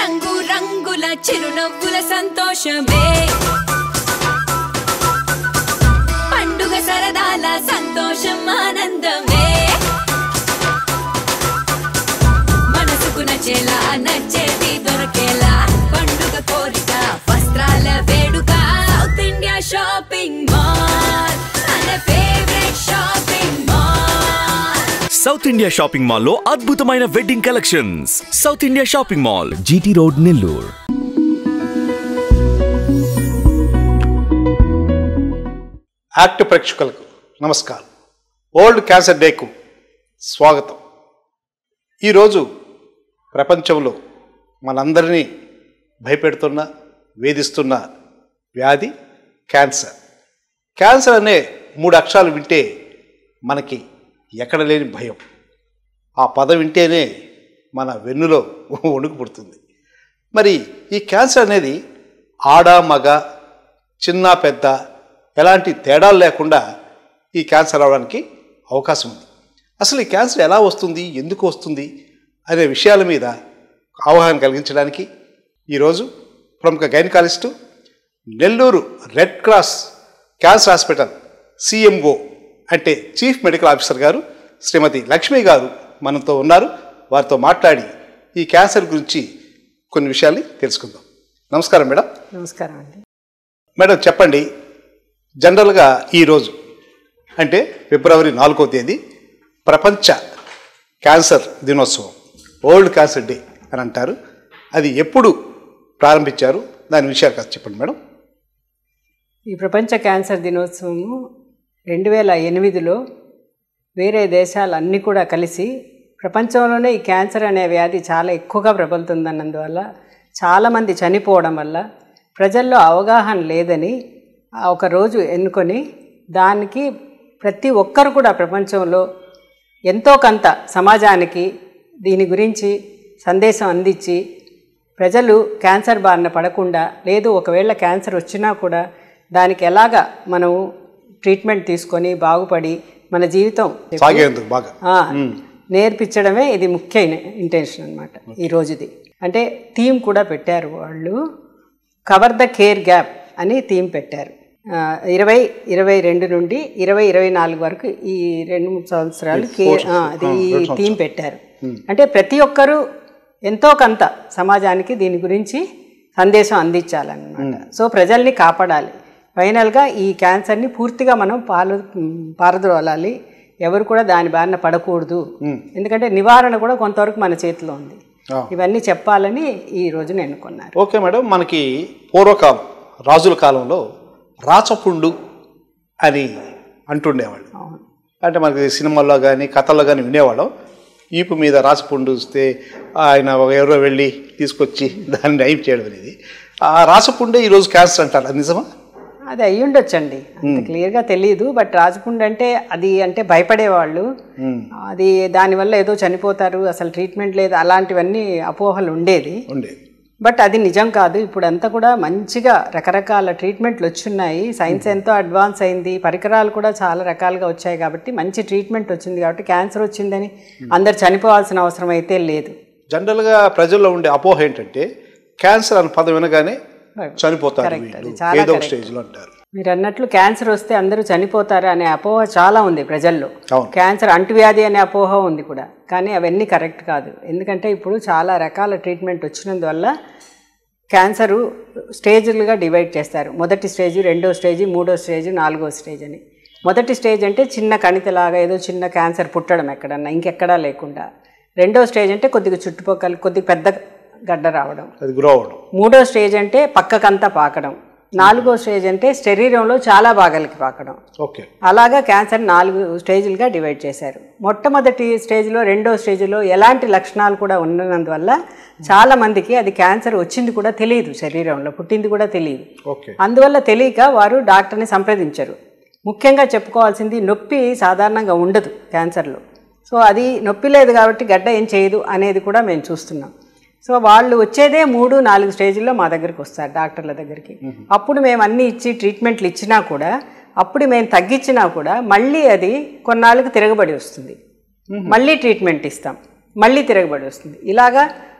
రంగు రంగుల చిరునవ్వుల సంతోషమే పండుగ సరదాల సంతోషం ఆనందమే మనసుకు నచ్చేలా నచ్చేది దొరకేలా పండుగ కోరిక వస్త్రాల వేడుక సౌత్ ఇండియా షాపింగ్ మాల్ మన favourite shopping mall south India shopping mall లో అద్భుతమైన wedding collections south India shopping mall GT road Nellore యాక్ట్ ప్రేక్షకులకు నమస్కారం వరల్డ్ క్యాన్సర్ డేకు స్వాగతం ఈరోజు ప్రపంచంలో మనందరినీ భయపెడుతున్న వేధిస్తున్న వ్యాధి క్యాన్సర్ క్యాన్సర్ అనే మూడు అక్షరాలు వింటే మనకి ఎక్కడ లేని భయం ఆ పదం వింటేనే మన వెన్నులో వణుకు పుడుతుంది మరి ఈ క్యాన్సర్ అనేది ఆడ మగ చిన్న పెద్ద ఎలాంటి తేడాలు లేకుండా ఈ క్యాన్సర్ రావడానికి అవకాశం ఉంది అసలు ఈ క్యాన్సర్ ఎలా వస్తుంది ఎందుకు వస్తుంది అనే విషయాల మీద అవగాహన కలిగించడానికి ఈరోజు ప్రముఖ gynaecologist Nellore red Cross cancer hospital CMO అంటే chief medical officer garu Srimati Lakshmi గారు మనతో ఉన్నారు వారితో మాట్లాడి ఈ క్యాన్సర్ గురించి కొన్ని విషయాల్ని తెలుసుకుందాం నమస్కారం మేడం నమస్కారం అండి మేడం చెప్పండి జనరల్గా ఈరోజు అంటే ఫిబ్రవరి నాలుగో తేదీ ప్రపంచ క్యాన్సర్ దినోత్సవం వరల్డ్ క్యాన్సర్ డే అని అంటారు అది ఎప్పుడు ప్రారంభించారు దాని విషయాలు కాస్త చెప్పండి మేడం ఈ ప్రపంచ క్యాన్సర్ దినోత్సవము రెండు వేల ఎనిమిదిలో వేరే దేశాలన్నీ కూడా కలిసి ప్రపంచంలోనే ఈ క్యాన్సర్ అనే వ్యాధి చాలా ఎక్కువగా ప్రబలుతుందన్నందువల్ల చాలామంది చనిపోవడం వల్ల ప్రజల్లో అవగాహన లేదని ఆ ఒక రోజు ఎన్నుకొని దానికి ప్రతి ఒక్కరు కూడా ప్రపంచంలో ఎంతో కొంత సమాజానికి దీని గురించి సందేశం అందించి ప్రజలు క్యాన్సర్ బారిన పడకుండా లేదు ఒకవేళ క్యాన్సర్ వచ్చినా కూడా దానికి ఎలాగ మనం ట్రీట్మెంట్ తీసుకొని బాగుపడి మన జీవితం సాగేందుకు బాగా ఆ, నేర్పించడమే ఇది ముఖ్య ఇంటెన్షన్ అనమాట ఈ రోజుది అంటే థీమ్ కూడా పెట్టారు వాళ్ళు కవర్ ద కేర్ గ్యాప్ అని థీమ్ పెట్టారు ఆ, ఇరవై ఇరవై రెండు నుండి ఇరవై ఇరవై నాలుగు వరకు ఈ రెండు మూడు సంవత్సరాలు కేర్ ఆ, అది ఈ థీమ్ పెట్టారు అంటే ప్రతి ఒక్కరూ ఎంతో కొంత సమాజానికి దీని గురించి సందేశం అందించాలన్నమాట సో ప్రజల్ని కాపాడాలి ఫైనల్గా ఈ క్యాన్సర్ని పూర్తిగా మనం పాలు పారద్రోలాలి ఎవరు కూడా దాని బారిన పడకూడదు ఎందుకంటే నివారణ కూడా కొంతవరకు మన చేతిలో ఉంది ఆ. ఇవన్నీ చెప్పాలని ఈ రోజున ఎన్నుకున్నారు ఓకే మేడం మనకి పూర్వకాలం రాజుల కాలంలో రాచపుండు అని అంటుండేవాళ్ళు అవును అంటే మనకి సినిమాల్లో కానీ కథల్లో కానీ వినేవాళ్ళం ఈపు మీద రాచపుండు వస్తే ఆయన ఎవరో వెళ్ళి తీసుకొచ్చి దాన్ని నయం చేయడం అనేది ఆ రాచపుండే ఈరోజు క్యాన్సర్ అంటారు అది నిజమా అది అయ్యి ఉండొచ్చండి అంత క్లియర్గా తెలియదు బట్ రాజపుండ్ అంటే అది అంటే భయపడేవాళ్ళు అది దానివల్ల ఏదో చనిపోతారు అసలు ట్రీట్మెంట్ లేదు అలాంటివన్నీ అపోహలు ఉండేది ఉండేది బట్ అది నిజం కాదు ఇప్పుడు అంతా కూడా మంచిగా రకరకాల ట్రీట్మెంట్లు వచ్చున్నాయి సైన్స్ ఎంతో అడ్వాన్స్ అయింది పరికరాలు కూడా చాలా రకాలుగా వచ్చాయి కాబట్టి మంచి ట్రీట్మెంట్ వచ్చింది కాబట్టి క్యాన్సర్ వచ్చిందని అందరు చనిపోవాల్సిన అవసరం అయితే లేదు జనరల్గా ప్రజల్లో ఉండే అపోహ ఏంటంటే క్యాన్సర్ అనే పదం వినగానే చనిపోతారు వీళ్ళు చాలా ఏదో ఒక స్టేజ్లో అంటారు మీరు అన్నట్లు క్యాన్సర్ వస్తే అందరూ చనిపోతారు అనే అపోహ చాలా ఉంది ప్రజల్లో అవును. క్యాన్సర్ అంటువ్యాధి అనే అపోహ ఉంది కూడా కానీ అవన్నీ కరెక్ట్ కాదు ఎందుకంటే ఇప్పుడు చాలా రకాల ట్రీట్మెంట్ వచ్చినందువల్ల క్యాన్సరు స్టేజ్లుగా డివైడ్ చేస్తారు మొదటి స్టేజ్ రెండో స్టేజ్ మూడో స్టేజ్ నాలుగో స్టేజ్ అని మొదటి స్టేజ్ అంటే చిన్న కణితలాగా ఏదో చిన్న క్యాన్సర్ పుట్టడం ఎక్కడన్నా ఇంకెక్కడా లేకుండా రెండో స్టేజ్ అంటే కొద్దిగా చుట్టుపక్కల కొద్దిగా పెద్ద గడ్డ రావడం అది గ్రో అవ్వడం మూడో స్టేజ్ అంటే పక్కకంతా పాకడం నాలుగో స్టేజ్ అంటే శరీరంలో చాలా భాగాలకి పాకడం ఓకే అలాగా క్యాన్సర్ నాలుగు స్టేజ్లుగా డివైడ్ చేశారు మొట్టమొదటి స్టేజ్లో రెండో స్టేజ్లో ఎలాంటి లక్షణాలు కూడా ఉన్నందువల్ల చాలా మందికి అది క్యాన్సర్ వచ్చింది కూడా తెలియదు శరీరంలో పుట్టింది కూడా తెలియదు ఓకే అందువల్ల తెలియక వారు డాక్టర్ని సంప్రదించరు ముఖ్యంగా చెప్పుకోవాల్సింది నొప్పి సాధారణంగా ఉండదు క్యాన్సర్లో సో అది నొప్పి లేదు కాబట్టి గడ్డ ఏం చేయదు అనేది కూడా మేము చూస్తున్నాం సో వాళ్ళు వచ్చేదే మూడు నాలుగు స్టేజ్లో మా దగ్గరికి వస్తారు డాక్టర్ల దగ్గరికి అప్పుడు మేము అన్ని ఇచ్చి ట్రీట్మెంట్లు ఇచ్చినా కూడా అప్పుడు మేము తగ్గించినా కూడా మళ్ళీ అది కొన్నాళ్ళకి తిరగబడి వస్తుంది మళ్ళీ ట్రీట్మెంట్ ఇస్తాం మళ్ళీ తిరగబడి వస్తుంది ఇలాగా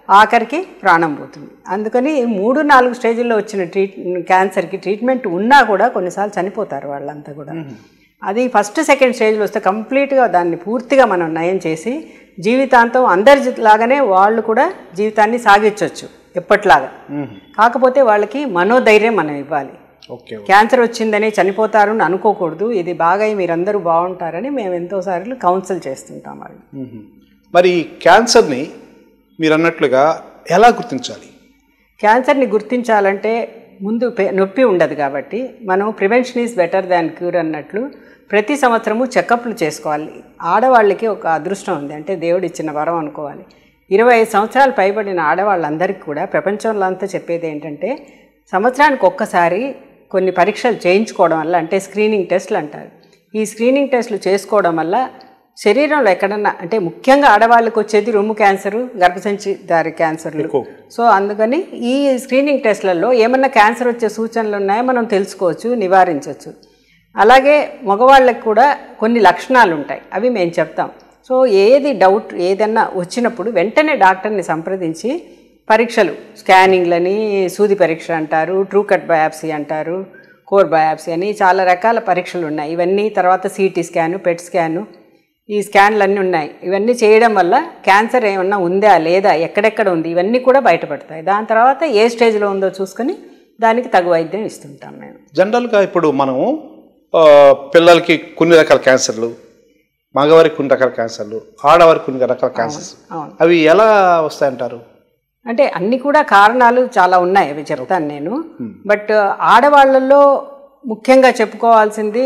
ఆఖరికి ప్రాణం పోతుంది అందుకని మూడు నాలుగు స్టేజ్ల్లో వచ్చిన ట్రీట్ క్యాన్సర్కి ట్రీట్మెంట్ ఉన్నా కూడా కొన్నిసార్లు చనిపోతారు వాళ్ళంతా కూడా అది ఫస్ట్ సెకండ్ స్టేజ్లో వస్తే కంప్లీట్గా దాన్ని పూర్తిగా మనం నయం చేసి జీవితాంతం అందరి లాగానే వాళ్ళు కూడా జీవితాన్ని సాగించవచ్చు ఎప్పట్లాగా కాకపోతే వాళ్ళకి మనోధైర్యం మనం ఇవ్వాలి ఓకే క్యాన్సర్ వచ్చిందని చనిపోతారు అని అనుకోకూడదు ఇది బాగా మీరందరూ బాగుంటారని మేము ఎంతోసార్లు కౌన్సిల్ చేస్తుంటాం వాళ్ళు మ్మ్. మరి ఈ క్యాన్సర్ని మీరు అన్నట్లుగా ఎలా గుర్తించాలి క్యాన్సర్ని గుర్తించాలంటే ముందు పె- నొప్పి ఉండదు కాబట్టి మనం prevention is better than cure అన్నట్లు ప్రతి సంవత్సరము చెకప్లు చేసుకోవాలి ఆడవాళ్ళకి ఒక అదృష్టం ఉంది అంటే దేవుడు ఇచ్చిన వరం అనుకోవాలి ఇరవై ఐదు సంవత్సరాలు పైబడిన ఆడవాళ్ళందరికీ కూడా ప్రపంచంలో అంతా చెప్పేది ఏంటంటే సంవత్సరానికి ఒక్కసారి కొన్ని పరీక్షలు చేయించుకోవడం వల్ల అంటే స్క్రీనింగ్ టెస్ట్లు అంటారు ఈ స్క్రీనింగ్ టెస్ట్లు చేసుకోవడం వల్ల శరీరంలో ఎక్కడన్నా అంటే ముఖ్యంగా ఆడవాళ్ళకి వచ్చేది రొమ్ము క్యాన్సరు గర్భసంచి దారి క్యాన్సర్లు ఎక్కువ. సో అందుకని ఈ స్క్రీనింగ్ టెస్ట్లలో ఏమన్నా క్యాన్సర్ వచ్చే సూచనలు ఉన్నాయో మనం తెలుసుకోవచ్చు నివారించవచ్చు అలాగే మగవాళ్ళకి కూడా కొన్ని లక్షణాలు ఉంటాయి అవి మేము చెప్తాం సో ఏది డౌట్ ఏదన్నా వచ్చినప్పుడు వెంటనే డాక్టర్ని సంప్రదించి పరీక్షలు స్కానింగ్లని సూది పరీక్ష అంటారు ట్రూ కట్ బయాప్సీ అంటారు కోర్ బయాప్సీ అని చాలా రకాల పరీక్షలు ఉన్నాయి ఇవన్నీ తర్వాత సిటీ స్కాను పెట్ స్కాను ఈ స్కాన్లు అన్నీ ఉన్నాయి ఇవన్నీ చేయడం వల్ల క్యాన్సర్ ఏమన్నా ఉందా లేదా ఎక్కడెక్కడ ఉంది ఇవన్నీ కూడా బయటపడతాయి దాని తర్వాత ఏ స్టేజ్లో ఉందో చూసుకొని దానికి తగు వైద్యం ఇస్తుంటాం మేము జనరల్గా ఇప్పుడు మనము ఆ, పిల్లలకి కొన్ని రకాల క్యాన్సర్లు మగవారికి కొన్ని రకాల క్యాన్సర్లు ఆడవారికి కొన్ని రకాల క్యాన్సర్స్ అవును అవి ఎలా వస్తాయంటారు అంటే అన్ని కూడా కారణాలు చాలా ఉన్నాయి అవి చెప్తాను నేను బట్ ఆడవాళ్ళల్లో ముఖ్యంగా చెప్పుకోవాల్సింది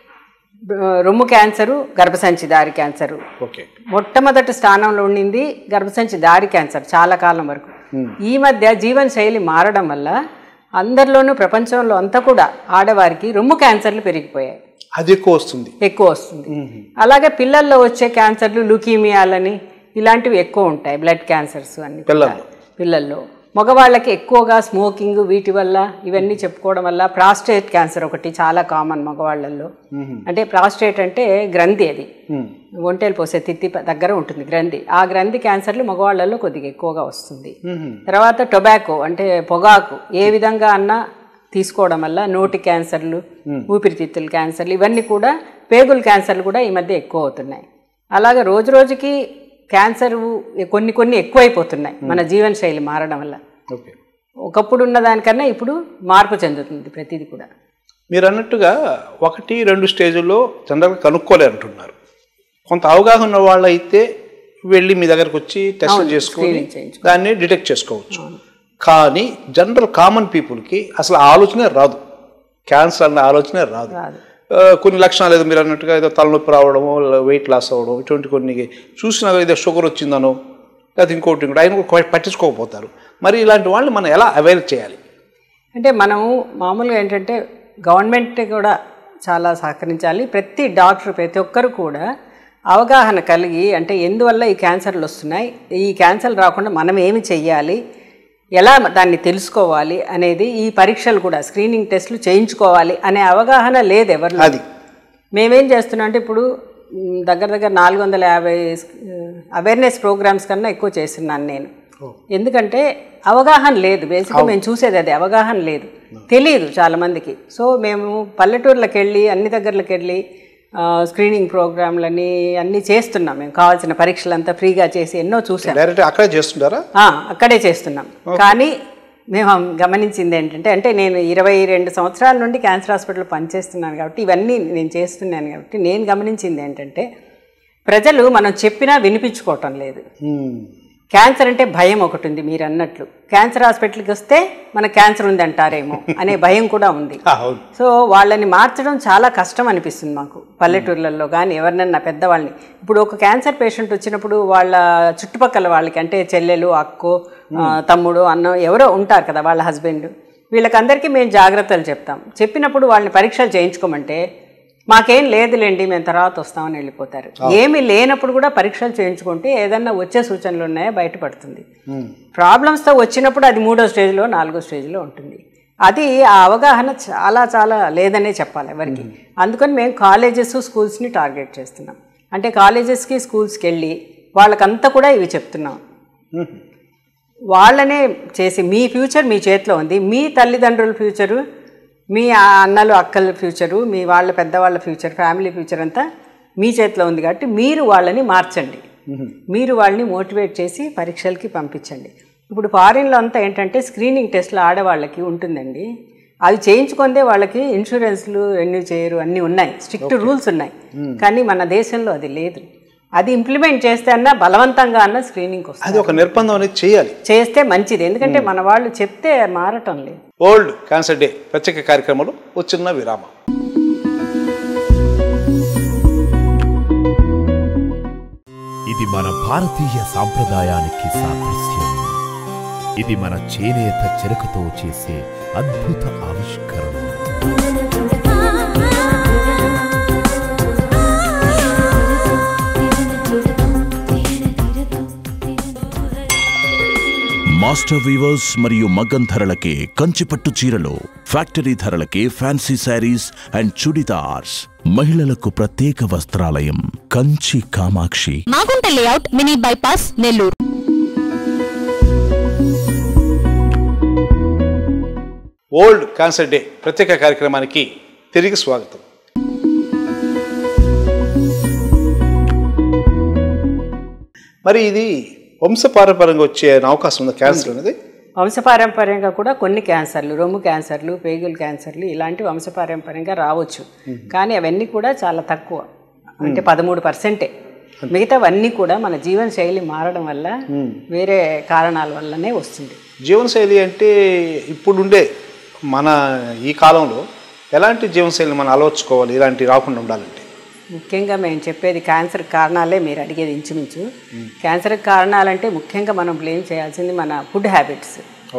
ఆ, రొమ్ము క్యాన్సరు గర్భసంచి దారి క్యాన్సరు ఓకే మొట్టమొదటి స్థానంలో ఉండింది గర్భసంచి దారి క్యాన్సర్ చాలా కాలం వరకు ఈ మధ్య జీవన శైలి మారడం వల్ల అందరిలోనూ ప్రపంచంలో అంతా కూడా ఆడవారికి రొమ్ము క్యాన్సర్లు పెరిగిపోయాయి అది ఎక్కువ వస్తుంది ఎక్కువ వస్తుంది అలాగే పిల్లల్లో వచ్చే క్యాన్సర్లు లుకీమియాలని ఇలాంటివి ఎక్కువ ఉంటాయి బ్లడ్ క్యాన్సర్స్ అన్ని కూడా. పిల్లల్లో. పిల్లల్లో మగవాళ్ళకి ఎక్కువగా స్మోకింగ్ వీటి వల్ల ఇవన్నీ చెప్పుకోవడం వల్ల ప్రాస్టేట్ క్యాన్సర్ ఒకటి చాలా కామన్ మగవాళ్ళల్లో అంటే ప్రాస్టేట్ అంటే గ్రంథి అది మ్మ్. ఒంటేలు పోసే తిత్తి ప- దగ్గర ఉంటుంది గ్రంథి ఆ గ్రంథి క్యాన్సర్లు మగవాళ్ళల్లో కొద్దిగా ఎక్కువగా వస్తుంది మ్మ్. తర్వాత టొబాకో అంటే పొగాకు ఏ విధంగా అన్నా తీసుకోవడం వల్ల నోటి క్యాన్సర్లు ఊపిరితిత్తుల క్యాన్సర్లు ఇవన్నీ కూడా పేగుల క్యాన్సర్లు కూడా ఈ మధ్య ఎక్కువ అవుతున్నాయి అలాగే రోజు రోజుకి క్యాన్సర్ కొన్ని కొన్ని ఎక్కువైపోతున్నాయి మన జీవన శైలి మారడం వల్ల ఓకే ఒకప్పుడు ఉన్న దానికన్నా ఇప్పుడు మార్పు చెందుతుంది ప్రతిదీ కూడా మీరు అన్నట్టుగా ఒకటి రెండు స్టేజ్ల్లో జనరల్గా కనుక్కోలేరు అంటున్నారు కొంత అవగాహన ఉన్న వాళ్ళు అయితే వెళ్ళి మీ దగ్గరకు వచ్చి టెస్ట్ చేసుకొని screening చేయించుకో. దాన్ని డిటెక్ట్ చేసుకోవచ్చు కానీ జనరల్ కామన్ పీపుల్కి అసలు ఆలోచనే రాదు క్యాన్సర్ అన్న ఆలోచనే రాదు రాదు. ఆ, కొన్ని లక్షణాలు ఏదో మీరు అన్నట్టుగా ఏదో తలనొప్పి రావడము వెయిట్ లాస్ అవ్వడం ఇటువంటి కొన్ని చూసినా ఏదో షుగర్ వచ్చిందనో లేకపోతే ఇంకోటి ఇంకోటి ఆయన కూడా పట్టించుకోకపోతారు మరి ఇలాంటి వాళ్ళని మనం ఎలా అవేర్ చేయాలి అంటే మనము మామూలుగా ఏంటంటే గవర్నమెంట్ కూడా చాలా సహకరించాలి ప్రతి డాక్టర్ ప్రతి ఒక్కరు కూడా అవగాహన కలిగి అంటే ఎందువల్ల ఈ క్యాన్సర్లు వస్తున్నాయి ఈ క్యాన్సర్ రాకుండా మనం ఏమి చెయ్యాలి ఎలా దాన్ని తెలుసుకోవాలి అనేది ఈ పరీక్షలు కూడా స్క్రీనింగ్ టెస్టులు చేయించుకోవాలి అనే అవగాహన లేదు ఎవరు అది మేమేం చేస్తున్నాం అంటే ఇప్పుడు మ్, దగ్గర దగ్గర నాలుగు వందల యాభై అవేర్నెస్ ప్రోగ్రామ్స్ కన్నా ఎక్కువ చేస్తున్నాను నేను ఎందుకంటే అవగాహన లేదు బేసిక్గా మేము చూసేది అది అవగాహన లేదు తెలియదు చాలామందికి సో మేము పల్లెటూర్లకు వెళ్ళి అన్ని దగ్గరలకు వెళ్ళి ఆ, స్క్రీనింగ్ ప్రోగ్రాంలని అన్నీ చేస్తున్నాం మేము కావాల్సిన పరీక్షలంతా ఫ్రీగా చేసి ఎన్నో చూసాం డైరెక్ట్ అక్కడే చేస్తుంటారా ఆ, అక్కడే చేస్తున్నాం కానీ మేము గమనించింది ఏంటంటే అంటే నేను ఇరవై రెండు సంవత్సరాల నుండి క్యాన్సర్ హాస్పిటల్ పనిచేస్తున్నాను కాబట్టి ఇవన్నీ నేను చేస్తున్నాను కాబట్టి నేను గమనించింది ఏంటంటే ప్రజలు మనం చెప్పినా వినిపించుకోవటం లేదు మ్మ్. క్యాన్సర్ అంటే భయం ఒకటి ఉంది మీరు అన్నట్లు క్యాన్సర్ హాస్పిటల్కి వస్తే మన క్యాన్సర్ ఉంది అంటారేమో అనే భయం కూడా ఉంది అవును సో వాళ్ళని మార్చడం చాలా కష్టం అనిపిస్తుంది మాకు పల్లెటూర్లలో కానీ ఎవరినన్నా పెద్దవాళ్ళని ఇప్పుడు ఒక క్యాన్సర్ పేషెంట్ వచ్చినప్పుడు వాళ్ళ చుట్టుపక్కల వాళ్ళకి అంటే చెల్లెలు అక్కో ఆ, తమ్ముడు అన్న ఎవరో ఉంటారు కదా వాళ్ళ హస్బెండ్ వీళ్ళకందరికీ మేము జాగ్రత్తలు చెప్తాం చెప్పినప్పుడు వాళ్ళని పరీక్షలు చేయించుకోమంటే మాకేం లేదులేండి మేము తర్వాత వస్తామని వెళ్ళిపోతారు ఏమీ లేనప్పుడు కూడా పరీక్షలు చేయించుకుంటే ఏదన్నా వచ్చే సూచనలు ఉన్నాయో బయటపడుతుంది మ్మ్. ప్రాబ్లమ్స్తో వచ్చినప్పుడు అది మూడో స్టేజ్లో నాలుగో స్టేజ్లో ఉంటుంది అది ఆ అవగాహన చాలా చాలా లేదనే చెప్పాలి ఎవరికి అందుకని మేము కాలేజెస్ స్కూల్స్ని టార్గెట్ చేస్తున్నాం అంటే కాలేజెస్కి స్కూల్స్కి వెళ్ళి వాళ్ళకంతా కూడా ఇవి చెప్తున్నాం మ్మ్. వాళ్ళనే చేసి మీ ఫ్యూచర్ మీ చేతిలో ఉంది మీ తల్లిదండ్రుల ఫ్యూచరు మీ ఆ అన్నలు అక్కల ఫ్యూచరు మీ వాళ్ళ పెద్దవాళ్ళ ఫ్యూచర్ ఫ్యామిలీ ఫ్యూచర్ అంతా మీ చేతిలో ఉంది కాబట్టి మీరు వాళ్ళని మార్చండి మీరు వాళ్ళని మోటివేట్ చేసి పరీక్షలకి పంపించండి ఇప్పుడు ఫారిన్లో అంతా ఏంటంటే స్క్రీనింగ్ టెస్ట్లు ఆడవాళ్ళకి ఉంటుందండి అవి చేయించుకుందే వాళ్ళకి ఇన్సూరెన్స్లు రెన్యూ చేయరు అన్నీ ఉన్నాయి స్ట్రిక్ట్ రూల్స్ ఉన్నాయి కానీ మన దేశంలో అది లేదు అది ఇంప్లిమెంట్ చేస్తే అన్నా బలవంతంగా అన్న స్క్రీనింగ్కి వస్తుంది అది ఒక నిర్బంధం అనేది చేయాలి చేస్తే మంచిది ఎందుకంటే మన వాళ్ళు చెప్తే మారటం లేదు వరల్డ్ క్యాన్సర్ డే ప్రత్యేక కార్యక్రమంలో ఒక చిన్న విరామం ఇది మన భారతీయ సాంప్రదాయానికి సాదృశ్యం ఇది మన చేనేత చెరకుతో చేసే అద్భుత ఆవిష్కరణ మాస్టర్ వీవర్స్ మరియు మగ్గం ధరలకే కంచిపట్టు చీరలు ఫ్యాక్టరీ ధరలకే ఫ్యాన్సీ శారీస్ అండ్ చుడిదార్స్ మహిళలకు ప్రత్యేక వస్త్రాలయం Kanchi Kamakshi Magunta layout mini bypass Nellore world cancer day ప్రత్యేక కార్యక్రమానికి తిరిగి స్వాగతం మరి ఇది వంశపారంపర్యంగా వచ్చే అవకాశం ఉంది క్యాన్సర్ అనేది వంశపారంపర్యంగా కూడా కొన్ని క్యాన్సర్లు రొమ్ము క్యాన్సర్లు పేగుల క్యాన్సర్లు ఇలాంటి వంశపారంపర్యంగా రావచ్చు కానీ అవన్నీ కూడా చాలా తక్కువ అంటే పదమూడు పర్సెంటే మిగతావన్నీ కూడా మన జీవన శైలి మారడం వల్ల వేరే కారణాల వల్లనే వస్తుంది జీవనశైలి అంటే ఇప్పుడుండే మన ఈ కాలంలో ఎలాంటి జీవనశైలిని మనం అలవర్చుకోవాలి ఇలాంటి రాకుండా ఉండాలంటే ముఖ్యంగా మేము చెప్పేది క్యాన్సర్ కారణాలే మీరు అడిగేది ఇంచుమించు క్యాన్సర్ కారణాలంటే ముఖ్యంగా మనం బ్లేమ్ చేయాల్సింది మన ఫుడ్ హ్యాబిట్స్ ఓ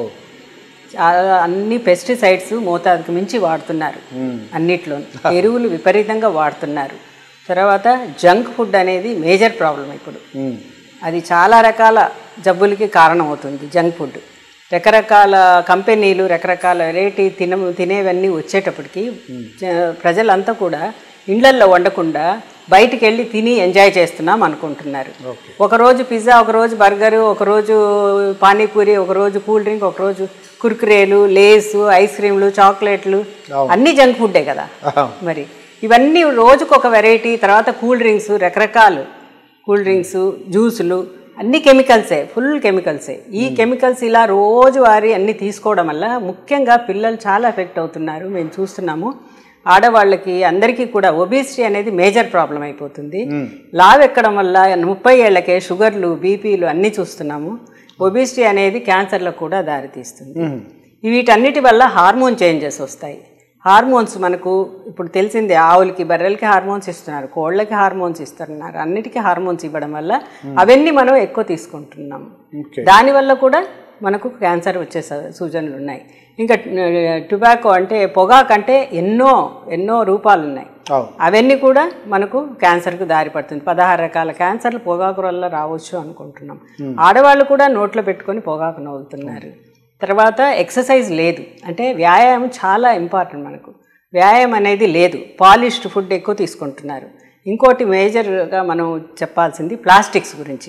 చాలా అన్ని పెస్టిసైడ్స్ మోతాదుకు మించి వాడుతున్నారు అన్నిట్లో ఎరువులు విపరీతంగా వాడుతున్నారు తర్వాత జంక్ ఫుడ్ అనేది మేజర్ ప్రాబ్లం ఇప్పుడు అది చాలా రకాల జబ్బులకి కారణం అవుతుంది జంక్ ఫుడ్ రకరకాల కంపెనీలు రకరకాల వెరైటీ తిన తినేవన్నీ వచ్చేటప్పటికి జ- ప్రజలంతా కూడా ఇండ్లల్లో వండకుండా బయటికి వెళ్ళి తిని ఎంజాయ్ చేస్తున్నాం అనుకుంటున్నారు ఒకరోజు పిజ్జా ఒకరోజు బర్గరు ఒకరోజు పానీపూరి ఒకరోజు కూల్ డ్రింక్ ఒకరోజు కుర్కురేలు లేస్ ఐస్ క్రీమ్లు చాక్లెట్లు అన్నీ జంక్ ఫుడ్డే కదా మరి ఇవన్నీ రోజుకు ఒక వెరైటీ తర్వాత కూల్ డ్రింక్స్ రకరకాలు కూల్ డ్రింక్స్ జ్యూసులు అన్ని కెమికల్సే ఫుల్ కెమికల్సే ఈ కెమికల్స్ ఇలా రోజువారీ అన్ని తీసుకోవడం వల్ల ముఖ్యంగా పిల్లలు చాలా ఎఫెక్ట్ అవుతున్నారు మేము చూస్తున్నాము ఆడవాళ్ళకి అందరికీ కూడా ఒబిసిటీ అనేది మేజర్ ప్రాబ్లం అయిపోతుంది లావ్ ఎక్కడం వల్ల ముప్పై ఏళ్లకే షుగర్లు బీపీలు అన్నీ చూస్తున్నాము ఒబిసిటీ అనేది క్యాన్సర్లకు కూడా దారితీస్తుంది వీటన్నిటి వల్ల హార్మోన్ చేంజెస్ వస్తాయి హార్మోన్స్ మనకు ఇప్పుడు తెలిసిందే ఆవులకి బర్రెలకి హార్మోన్స్ ఇస్తున్నారు కోళ్ళకి హార్మోన్స్ ఇస్తున్నారు అన్నిటికీ హార్మోన్స్ ఇవ్వడం వల్ల అవన్నీ మనం ఎక్కువ తీసుకుంటున్నాం దానివల్ల కూడా మనకు క్యాన్సర్ వచ్చే స- సూచనలు ఉన్నాయి ఇంకా టొబాకో అంటే పొగాకు అంటే ఎన్నో ఎన్నో రూపాలు ఉన్నాయి అవును అవన్నీ కూడా మనకు క్యాన్సర్కు దారి పడుతుంది పదహారు రకాల క్యాన్సర్లు పొగాకు వల్ల రావచ్చు అనుకుంటున్నాం ఆడవాళ్ళు కూడా నోట్లో పెట్టుకొని పొగాకు నవ్వుతున్నారు తర్వాత ఎక్సర్సైజ్ లేదు అంటే వ్యాయామం చాలా ఇంపార్టెంట్ మనకు వ్యాయామం అనేది లేదు పాలిష్డ్ ఫుడ్ ఎక్కువ తీసుకుంటున్నారు ఇంకోటి మేజర్గా మనం చెప్పాల్సింది ప్లాస్టిక్స్ గురించి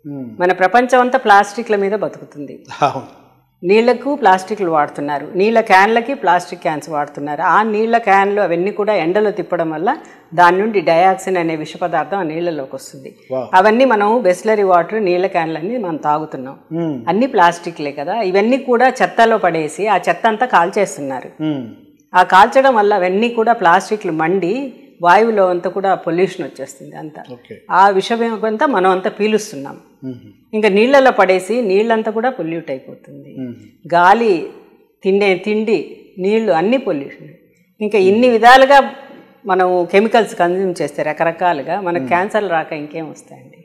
మన ప్రపంచం అంతా ప్లాస్టిక్ల మీద బతుకుతుంది అవును నీళ్లకు ప్లాస్టిక్లు వాడుతున్నారు నీళ్ళ క్యాన్లకి ప్లాస్టిక్ క్యాన్స్ వాడుతున్నారు ఆ నీళ్ళ క్యాన్లు అవన్నీ కూడా ఎండలో తిప్పడం వల్ల దాని నుండి డయాక్సిన్ అనే విష పదార్థం ఆ నీళ్ళలోకి వస్తుంది అవన్నీ మనం బెస్లరీ వాటర్ నీళ్ళ క్యాన్లన్నీ మనం తాగుతున్నాం అన్ని ప్లాస్టిక్లే కదా ఇవన్నీ కూడా చెత్తలో పడేసి ఆ చెత్త అంతా కాల్చేస్తున్నారు ఆ కాల్చడం వల్ల అవన్నీ కూడా ప్లాస్టిక్లు మండి వాయువులో అంతా కూడా పొల్యూషన్ వచ్చేస్తుంది అంతా ఆ విషయం అంతా మనం అంతా పీలుస్తున్నాం ఇంకా నీళ్ళలో పడేసి నీళ్ళంతా కూడా పొల్యూట్ అయిపోతుంది గాలి తిండే తిండి నీళ్లు అన్నీ పొల్యూషన్ ఇంకా ఇన్ని విధాలుగా మనం కెమికల్స్ కన్జ్యూమ్ చేస్తే రకరకాలుగా మనకు క్యాన్సర్లు రాక ఇంకేం వస్తాయండి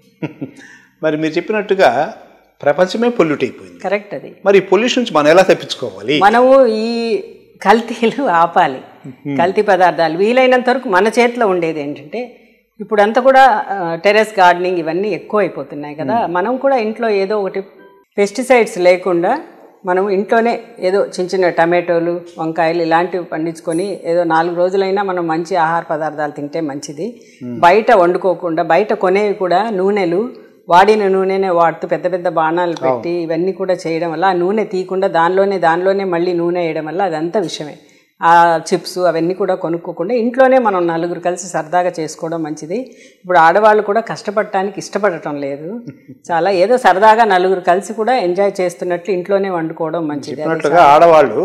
మరి మీరు చెప్పినట్టుగా ప్రపంచమే పొల్యూట్ అయిపోయింది కరెక్ట్ అది మరి ఈ పొల్యూషన్ నుంచి మనం ఎలా తప్పించుకోవాలి మనము ఈ కల్తీలు ఆపాలి కల్తీ పదార్థాలు వీలైనంత వరకు మన చేతిలో ఉండేది ఏంటంటే ఇప్పుడంతా కూడా టెరెస్ గార్డెనింగ్ ఇవన్నీ ఎక్కువ అయిపోతున్నాయి కదా మనం కూడా ఇంట్లో ఏదో ఒకటి పెస్టిసైడ్స్ లేకుండా మనం ఇంట్లోనే ఏదో చిన్న చిన్న టమాటోలు వంకాయలు ఇలాంటివి పండించుకొని ఏదో నాలుగు రోజులైనా మనం మంచి ఆహార పదార్థాలు తింటే మంచిది బయట వండుకోకుండా బయట కొనేవి కూడా నూనెలు వాడిన నూనెనే వాడుతూ పెద్ద పెద్ద బాణాలు పెట్టి ఇవన్నీ కూడా చేయడం వల్ల ఆ నూనె తీయకుండా దానిలోనే దానిలోనే మళ్ళీ నూనె వేయడం వల్ల అదంతా విషయమే ఆ చిప్స్ అవన్నీ కూడా కొనుక్కోకుండా ఇంట్లోనే మనం నలుగురు కలిసి సరదాగా చేసుకోవడం మంచిది ఇప్పుడు ఆడవాళ్ళు కూడా కష్టపడటానికి ఇష్టపడటం లేదు చాలా ఏదో సరదాగా నలుగురు కలిసి కూడా ఎంజాయ్ చేస్తున్నట్లు ఇంట్లోనే వండుకోవడం మంచిది అది చెప్పినట్లుగా ఆడవాళ్ళు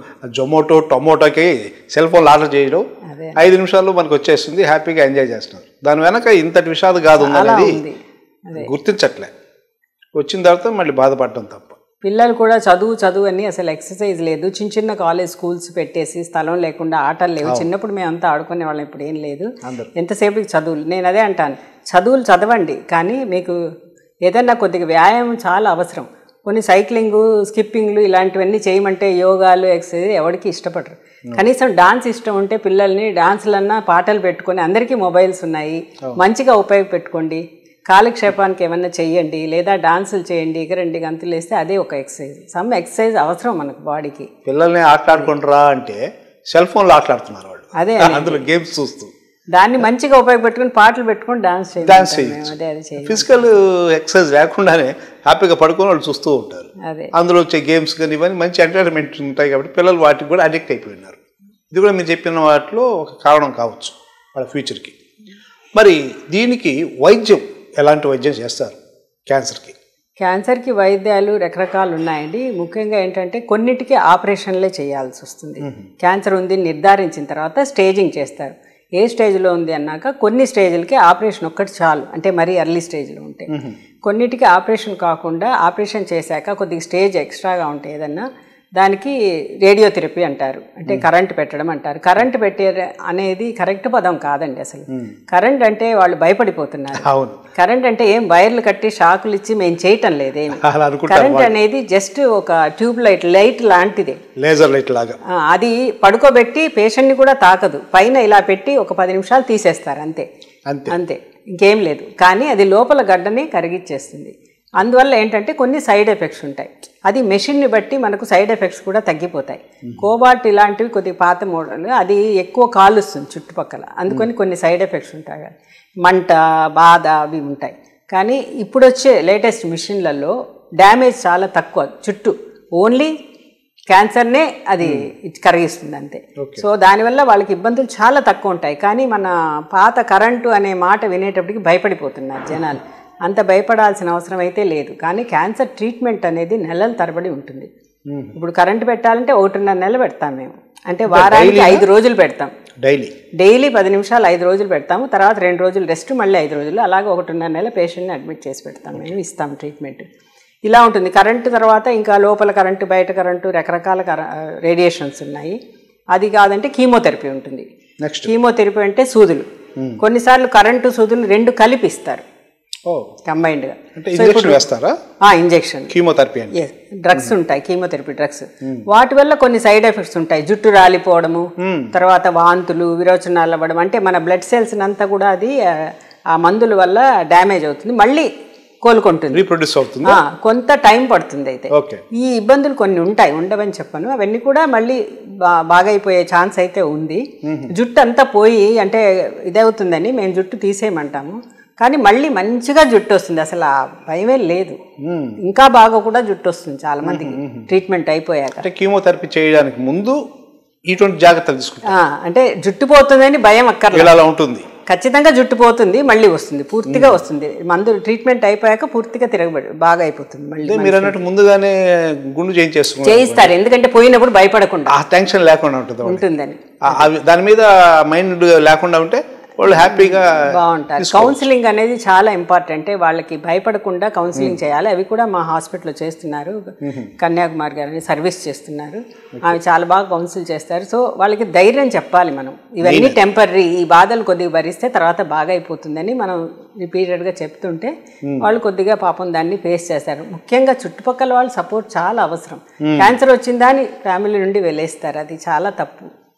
జొమాటో టొమాటోకి సెల్ ఫోన్లు ఆర్డర్ చేయడం అదే. ఐదు నిమిషాల్లో మనకు వచ్చేస్తుంది హ్యాపీగా ఎంజాయ్ చేస్తున్నారు దాని వెనక ఇంతటి విషాద కాదు అలా ఉందనేది ఉంది అదే గుర్తించట్లే వచ్చిన తర్వాత మళ్ళీ బాధపడటం తప్ప పిల్లలు కూడా చదువు చదువు అని అసలు ఎక్సర్సైజ్ లేదు చిన్న చిన్న కాలేజ్ స్కూల్స్ పెట్టేసి స్థలం లేకుండా ఆటలు లేవు చిన్నప్పుడు మేము అంతా ఆడుకునే వాళ్ళం ఇప్పుడు ఏం లేదు ఎంతసేపటికి చదువులు నేను అదే అంటాను చదువులు చదవండి కానీ మీకు ఏదన్నా కొద్దిగా వ్యాయామం చాలా అవసరం కొన్ని సైక్లింగ్ స్కిప్పింగ్లు ఇలాంటివన్నీ చేయమంటే యోగాలు ఎక్సర్సైజ్ ఎవరికి ఇష్టపడరు కనీసం డాన్స్ ఇష్టం ఉంటే పిల్లల్ని డాన్సులన్నా పాటలు పెట్టుకొని అందరికీ మొబైల్స్ ఉన్నాయి మంచిగా ఉపయోగపెట్టుకోండి కాలక్షేపానికి ఏమన్నా చెయ్యండి లేదా డాన్సులు చేయండి ఎగరండి గంతులు వేస్తే అదే ఒక ఎక్సర్సైజ్ సమ్ ఎక్సర్సైజ్ అవసరం మనకు బాడీకి పిల్లల్ని ఆటలాడుకుంటారా అంటే సెల్ ఫోన్లో ఆటలాడుతున్నారు వాళ్ళు అదే అందులో గేమ్స్ చూస్తూ దాన్ని మంచిగా ఉపయోగపెట్టుకుని పాటలు పెట్టుకొని డాన్స్ చేయాలి డాన్స్ చేయొచ్చు అదే అదే చేయాలి ఫిజికల్ ఎక్సర్సైజ్ లేకుండానే హ్యాపీగా పడుకొని వాళ్ళు చూస్తూ ఉంటారు అదే అందులో వచ్చే గేమ్స్ కానీ ఇవన్నీ మంచి ఎంటర్టైన్మెంట్ ఉంటాయి కాబట్టి పిల్లలు వాటికి కూడా అడిక్ట్ అయిపోయినారు ఇది కూడా మీరు చెప్పిన వాటిలో ఒక కారణం కావచ్చు వాళ్ళ ఫ్యూచర్కి మరి దీనికి వైద్యం ఎలాంటి వైద్యం చేస్తారు క్యాన్సర్కి క్యాన్సర్కి వైద్యాలు రకరకాలు ఉన్నాయండి ముఖ్యంగా ఏంటంటే కొన్నిటికి ఆపరేషన్లే చేయాల్సి వస్తుంది క్యాన్సర్ ఉంది నిర్ధారించిన తర్వాత స్టేజింగ్ చేస్తారు ఏ స్టేజ్లో ఉంది అన్నాక కొన్ని స్టేజ్లకి ఆపరేషన్ ఒక్కటి చాలు అంటే మరీ ఎర్లీ స్టేజ్లో ఉంటే కొన్నిటికి ఆపరేషన్ కాకుండా ఆపరేషన్ చేశాక కొద్దిగా స్టేజ్ ఎక్స్ట్రాగా ఉంటే ఏదన్నా దానికి రేడియోథెరపీ అంటారు అంటే కరెంట్ పెట్టడం అంటారు కరెంట్ పెట్టే అనేది కరెక్ట్ పదం కాదండి అసలు కరెంట్ అంటే వాళ్ళు భయపడిపోతున్నారు అవును కరెంట్ అంటే ఏం వైర్లు కట్టి షాకులు ఇచ్చి మేము చేయటం లేదేమి అలా అనుకుంటారు కరెంట్ అనేది జస్ట్ ఒక ట్యూబ్ లైట్ లైట్ లాంటిదే లేజర్ లైట్ లాగా ఆ, అది పడుకోబెట్టి పేషెంట్ని కూడా తాకదు పైన ఇలా పెట్టి ఒక పది నిమిషాలు తీసేస్తారు అంతే అంతే అంతే ఇంకేం లేదు కానీ అది లోపల గడ్డని కరిగిచ్చేస్తుంది అందువల్ల ఏంటంటే కొన్ని సైడ్ ఎఫెక్ట్స్ ఉంటాయి అది మెషిన్ని బట్టి మనకు సైడ్ ఎఫెక్ట్స్ కూడా తగ్గిపోతాయి కోబాల్ట్ ఇలాంటివి కొద్దిగా పాత మోడల్ అది ఎక్కువ కాలుస్తుంది చుట్టుపక్కల అందుకని కొన్ని సైడ్ ఎఫెక్ట్స్ ఉంటాయి కదా. మంట బాధ అవి ఉంటాయి కానీ ఇప్పుడు వచ్చే లేటెస్ట్ మిషన్లలో డ్యామేజ్ చాలా తక్కువ చుట్టూ ఓన్లీ క్యాన్సర్నే అది కరిగిస్తుంది అంతే సో దానివల్ల వాళ్ళకి ఇబ్బందులు చాలా తక్కువ ఉంటాయి కానీ మన పాత కరెంటు అనే మాట వినేటప్పటికి భయపడిపోతున్నారు జనాలు అంత భయపడాల్సిన అవసరం అయితే లేదు కానీ క్యాన్సర్ ట్రీట్మెంట్ అనేది నెలల తరబడి ఉంటుంది ఇప్పుడు కరెంటు పెట్టాలంటే ఒకటిన్నర నెల పెడతాం మేము అంటే వారానికి ఐదు రోజులు పెడతాం డైలీ డైలీ పది నిమిషాలు ఐదు రోజులు పెడతాము తర్వాత రెండు రోజులు రెస్ట్ మళ్ళీ ఐదు రోజులు అలాగే ఒకటిన్నర నెల పేషెంట్ని అడ్మిట్ చేసి పెడతాం మేము ఇస్తాం ట్రీట్మెంట్ ఇలా ఉంటుంది కరెంటు తర్వాత ఇంకా లోపల కరెంటు బయట కరెంటు రకరకాల రేడియేషన్స్ ఉన్నాయి అది కాదంటే కీమోథెరపీ ఉంటుంది నెక్స్ట్ కీమోథెరపీ అంటే సూదులు కొన్నిసార్లు కరెంటు సూదులు రెండు కలిపి ఇస్తారు ఓ కంబైన్డ్గా అంటే ఇంజక్షన్ వేస్తారా ఇంజెక్షన్ కీమోథెరపీ అని డ్రగ్స్ ఉంటాయి కీమోథెరపీ డ్రగ్స్ వాటి వల్ల కొన్ని సైడ్ ఎఫెక్ట్స్ ఉంటాయి జుట్టు రాలిపోవడము తర్వాత వాంతులు విరోచనాలు అవ్వడం అంటే మన బ్లడ్ సెల్స్ అంతా కూడా అది ఆ, ఆ మందుల వల్ల డ్యామేజ్ అవుతుంది మళ్ళీ కోలుకుంటుంది రీప్రొడ్యూస్ అవుతుంది ఆ, కొంత టైం పడుతుంది అయితే ఓకే ఈ ఇబ్బందులు కొన్ని ఉంటాయి ఉండవని చెప్పను అవన్నీ కూడా మళ్ళీ బా- బాగైపోయే ఛాన్స్ అయితే ఉంది జుట్టు అంతా పోయి అంటే ఇదవుతుందని మేము జుట్టు తీసేయమంటాము కానీ మళ్ళీ మంచిగా జుట్టు వస్తుంది అసలు ఆ భయమే లేదు ఇంకా బాగా కూడా జుట్టు వస్తుంది చాలా మందికి ట్రీట్మెంట్ అయిపోయాక అంటే కీమోథెరపీ చేయడానికి ముందు ఇటువంటి జాగ్రత్తలు తీసుకుంటారు ఆ, అంటే జుట్టు పోతుందని భయం అక్కర్లేదు ఇలా అలా ఉంటుంది ఖచ్చితంగా జుట్టు పోతుంది మళ్ళీ వస్తుంది పూర్తిగా వస్తుంది మందులు ట్రీట్మెంట్ అయిపోయాక పూర్తిగా తిరగబడి బాగా అయిపోతుంది మళ్ళీ అదే మీరు అన్నట్టు ముందుగానే గుండు చేయించేసుకున్నారు చేయిస్తారు ఎందుకంటే పోయినప్పుడు భయపడకుండా ఆ టెన్షన్ లేకుండా ఉంటుంది వాళ్ళకి. ఉంటుందని ఆ- అవి దాని మీద మైండ్ లేకుండా ఉంటే వాళ్ళు హ్యాపీగా బాగుంటారు కౌన్సిలింగ్ అనేది చాలా ఇంపార్టెంట్ వాళ్ళకి భయపడకుండా కౌన్సిలింగ్ చేయాలి అవి కూడా మా హాస్పిటల్లో చేస్తున్నారు కన్యాకుమారి గారిని సర్వీస్ చేస్తున్నారు ఆమె చాలా బాగా కౌన్సిల్ చేస్తారు సో వాళ్ళకి ధైర్యం చెప్పాలి మనం ఇవన్నీ టెంపరీ ఈ బాధలు కొద్దిగా భరిస్తే తర్వాత బాగా అయిపోతుందని మనం రిపీటెడ్గా చెప్తుంటే వాళ్ళు కొద్దిగా పాపం దాన్ని ఫేస్ చేస్తారు ముఖ్యంగా చుట్టుపక్కల వాళ్ళ సపోర్ట్ చాలా అవసరం క్యాన్సర్ వచ్చిందా అని ఫ్యామిలీ నుండి వెళ్ళేస్తారు అది చాలా తప్పు